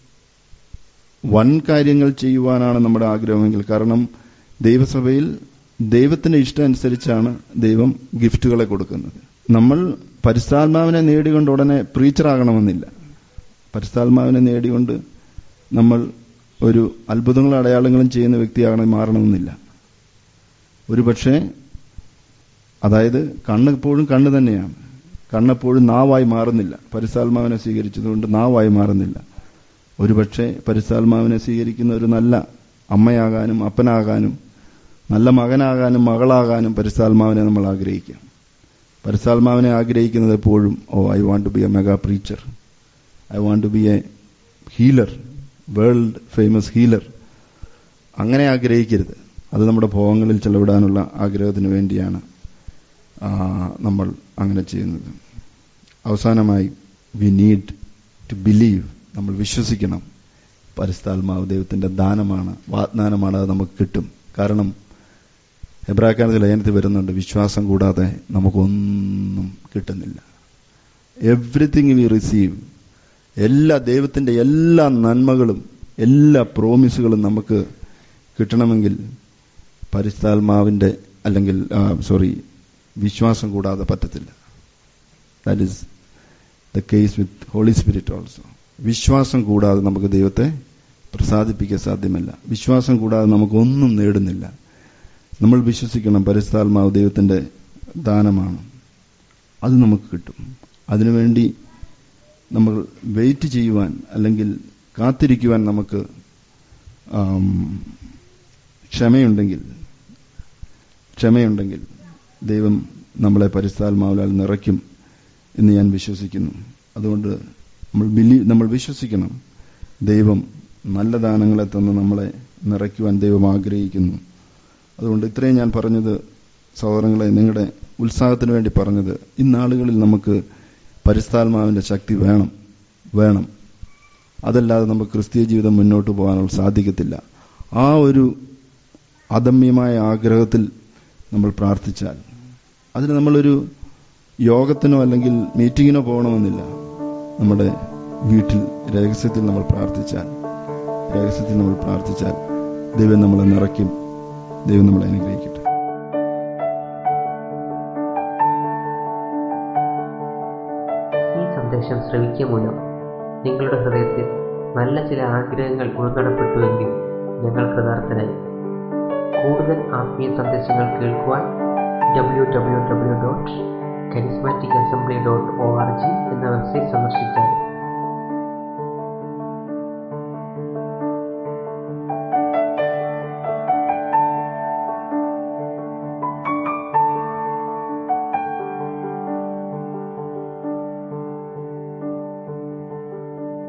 വൻ കാര്യങ്ങൾ ചെയ്യുവാനാണ് നമ്മുടെ ആഗ്രഹമെങ്കിൽ കാരണം ദൈവസഭയിൽ ദൈവത്തിന്റെ ഇഷ്ടം അനുസരിച്ചാണ് ദൈവം ഗിഫ്റ്റുകളെ കൊടുക്കുന്നത് നമ്മൾ പരിസ്ഥാത്മാവിനെ നേടിക്കൊണ്ട് ഉടനെ പ്രീച്ചറാകണമെന്നില്ല പരിസ്ഥാത്മാവിനെ നേടിക്കൊണ്ട് നമ്മൾ ഒരു അത്ഭുതങ്ങളും അടയാളങ്ങളും ചെയ്യുന്ന വ്യക്തിയാകണം മാറണമെന്നില്ല ഒരു പക്ഷേ അതായത് കണ്ണ് എപ്പോഴും കണ്ണ് തന്നെയാണ് കണ്ണെപ്പോഴും നാവായി മാറുന്നില്ല പരിസ്ഥാത്മാവിനെ സ്വീകരിച്ചതുകൊണ്ട് നാവായി മാറുന്നില്ല ഒരുപക്ഷെ പരിസ്ഥാത്മാവിനെ സ്വീകരിക്കുന്ന ഒരു നല്ല അമ്മയാകാനും അപ്പനാകാനും നല്ല മകനാകാനും മകളാകാനും പരിസ്ഥാത്മാവിനെ നമ്മൾ ആഗ്രഹിക്കാം പരിസ്ഥാത്മാവിനെ ആഗ്രഹിക്കുന്നത് എപ്പോഴും oh I want to be a mega preacher I want to be a healer world famous healer അങ്ങനെ ആഗ്രഹിക്കരുത് അത് നമ്മുടെ ഭോഗങ്ങളിൽ ചെലവിടാനുള്ള ആഗ്രഹത്തിന് വേണ്ടിയാണ് ആ, നമ്മൾ അങ്ങനെ ചെയ്യുന്നത് അവസാനമായി വി നീഡ് ടു ബിലീവ് നമ്മൾ വിശ്വസിക്കണം പരിസ്ഥാത്മാവ് ദൈവത്തിന്റെ ദാനമാണ് വാഗ്ദാനമാണ് അത് നമുക്ക് കിട്ടും കാരണം എബ്രാക്കാരത്തിൽ ലേനത്തിൽ വരുന്നുണ്ട് വിശ്വാസം കൂടാതെ നമുക്കൊന്നും കിട്ടുന്നില്ല എവ്രിതിങ് വി റിസീവ് എല്ലാ ദൈവത്തിന്റെ എല്ലാ നന്മകളും എല്ലാ പ്രോമിസുകളും നമുക്ക് കിട്ടണമെങ്കിൽ പരിസ്ഥാത്മാവിന്റെ അല്ലെങ്കിൽ സോറി വിശ്വാസം കൂടാതെ പറ്റത്തില്ല that is the case with Holy Spirit also വിശ്വാസം കൂടാതെ നമുക്ക് ദൈവത്തെ പ്രസാദിപ്പിക്കാൻ സാധ്യമല്ല വിശ്വാസം കൂടാതെ നമുക്കൊന്നും നേടുന്നില്ല നമ്മൾ വിശ്വസിക്കണം പരിസ്ഥാത്മാവ് ദൈവത്തിന്റെ ദാനമാണ് അത് നമുക്ക് കിട്ടും അതിനുവേണ്ടി നമ്മൾ വെയിറ്റ് ചെയ്യുവാൻ അല്ലെങ്കിൽ കാത്തിരിക്കുവാൻ നമുക്ക് ആം, ക്ഷമയുണ്ടെങ്കിൽ ക്ഷമയുണ്ടെങ്കിൽ ദൈവം നമ്മളെ പരിസ്ഥാത്മാവിലാൽ നിറയ്ക്കും എന്ന് ഞാൻ വിശ്വസിക്കുന്നു അതുകൊണ്ട് നമ്മൾ ബിലീ നമ്മൾ വിശ്വസിക്കണം ദൈവം നല്ല ദാനങ്ങളെ തന്ന് നമ്മളെ നിറയ്ക്കുവാൻ ദൈവം ആഗ്രഹിക്കുന്നു അതുകൊണ്ട് ഇത്രയും ഞാൻ പറഞ്ഞത് സഹോദരങ്ങളെ നിങ്ങളുടെ ഉത്സാഹത്തിന് വേണ്ടി പറഞ്ഞത് ഇന്നാളുകളിൽ നമുക്ക് പരിസ്ഥാത്മാവിന്റെ ശക്തി വേണം വേണം അതല്ലാതെ നമുക്ക് ക്രിസ്തീയ ജീവിതം മുന്നോട്ട് പോകാനുള്ള സാധിക്കത്തില്ല ആ ഒരു അദമ്യമായ ആഗ്രഹത്തിൽ നമ്മൾ പ്രാർത്ഥിച്ചാൽ അതിന് നമ്മളൊരു യോഗത്തിനോ അല്ലെങ്കിൽ മീറ്റിങ്ങിനോ പോകണമെന്നില്ല നമ്മുടെ വീട്ടിൽ രഹസ്യത്തിൽ നമ്മൾ പ്രാർത്ഥിച്ചാൽ രഹസ്യത്തിൽ നമ്മൾ പ്രാർത്ഥിച്ചാൽ ദൈവം നമ്മളെ നിറയ്ക്കും ദൈവം നമ്മളെ അനുഗ്രഹിക്കട്ടെ ഈ സന്ദേശം ശ്രവിക്കുക മൂലം നിങ്ങളുടെ ഹൃദയത്തിൽ നല്ല ചില ആഗ്രഹങ്ങൾ ഉൾനടപ്പെട്ടുവെങ്കിൽ ഞങ്ങൾ കൃതാർത്ഥനായി കൂടുതൽ ആത്മീയ സന്ദേശങ്ങൾ കേൾക്കുവാൻ W W W dot charismatic assembly dot O R G എന്ന വെബ്സൈറ്റ് സന്ദർശിച്ചാൽ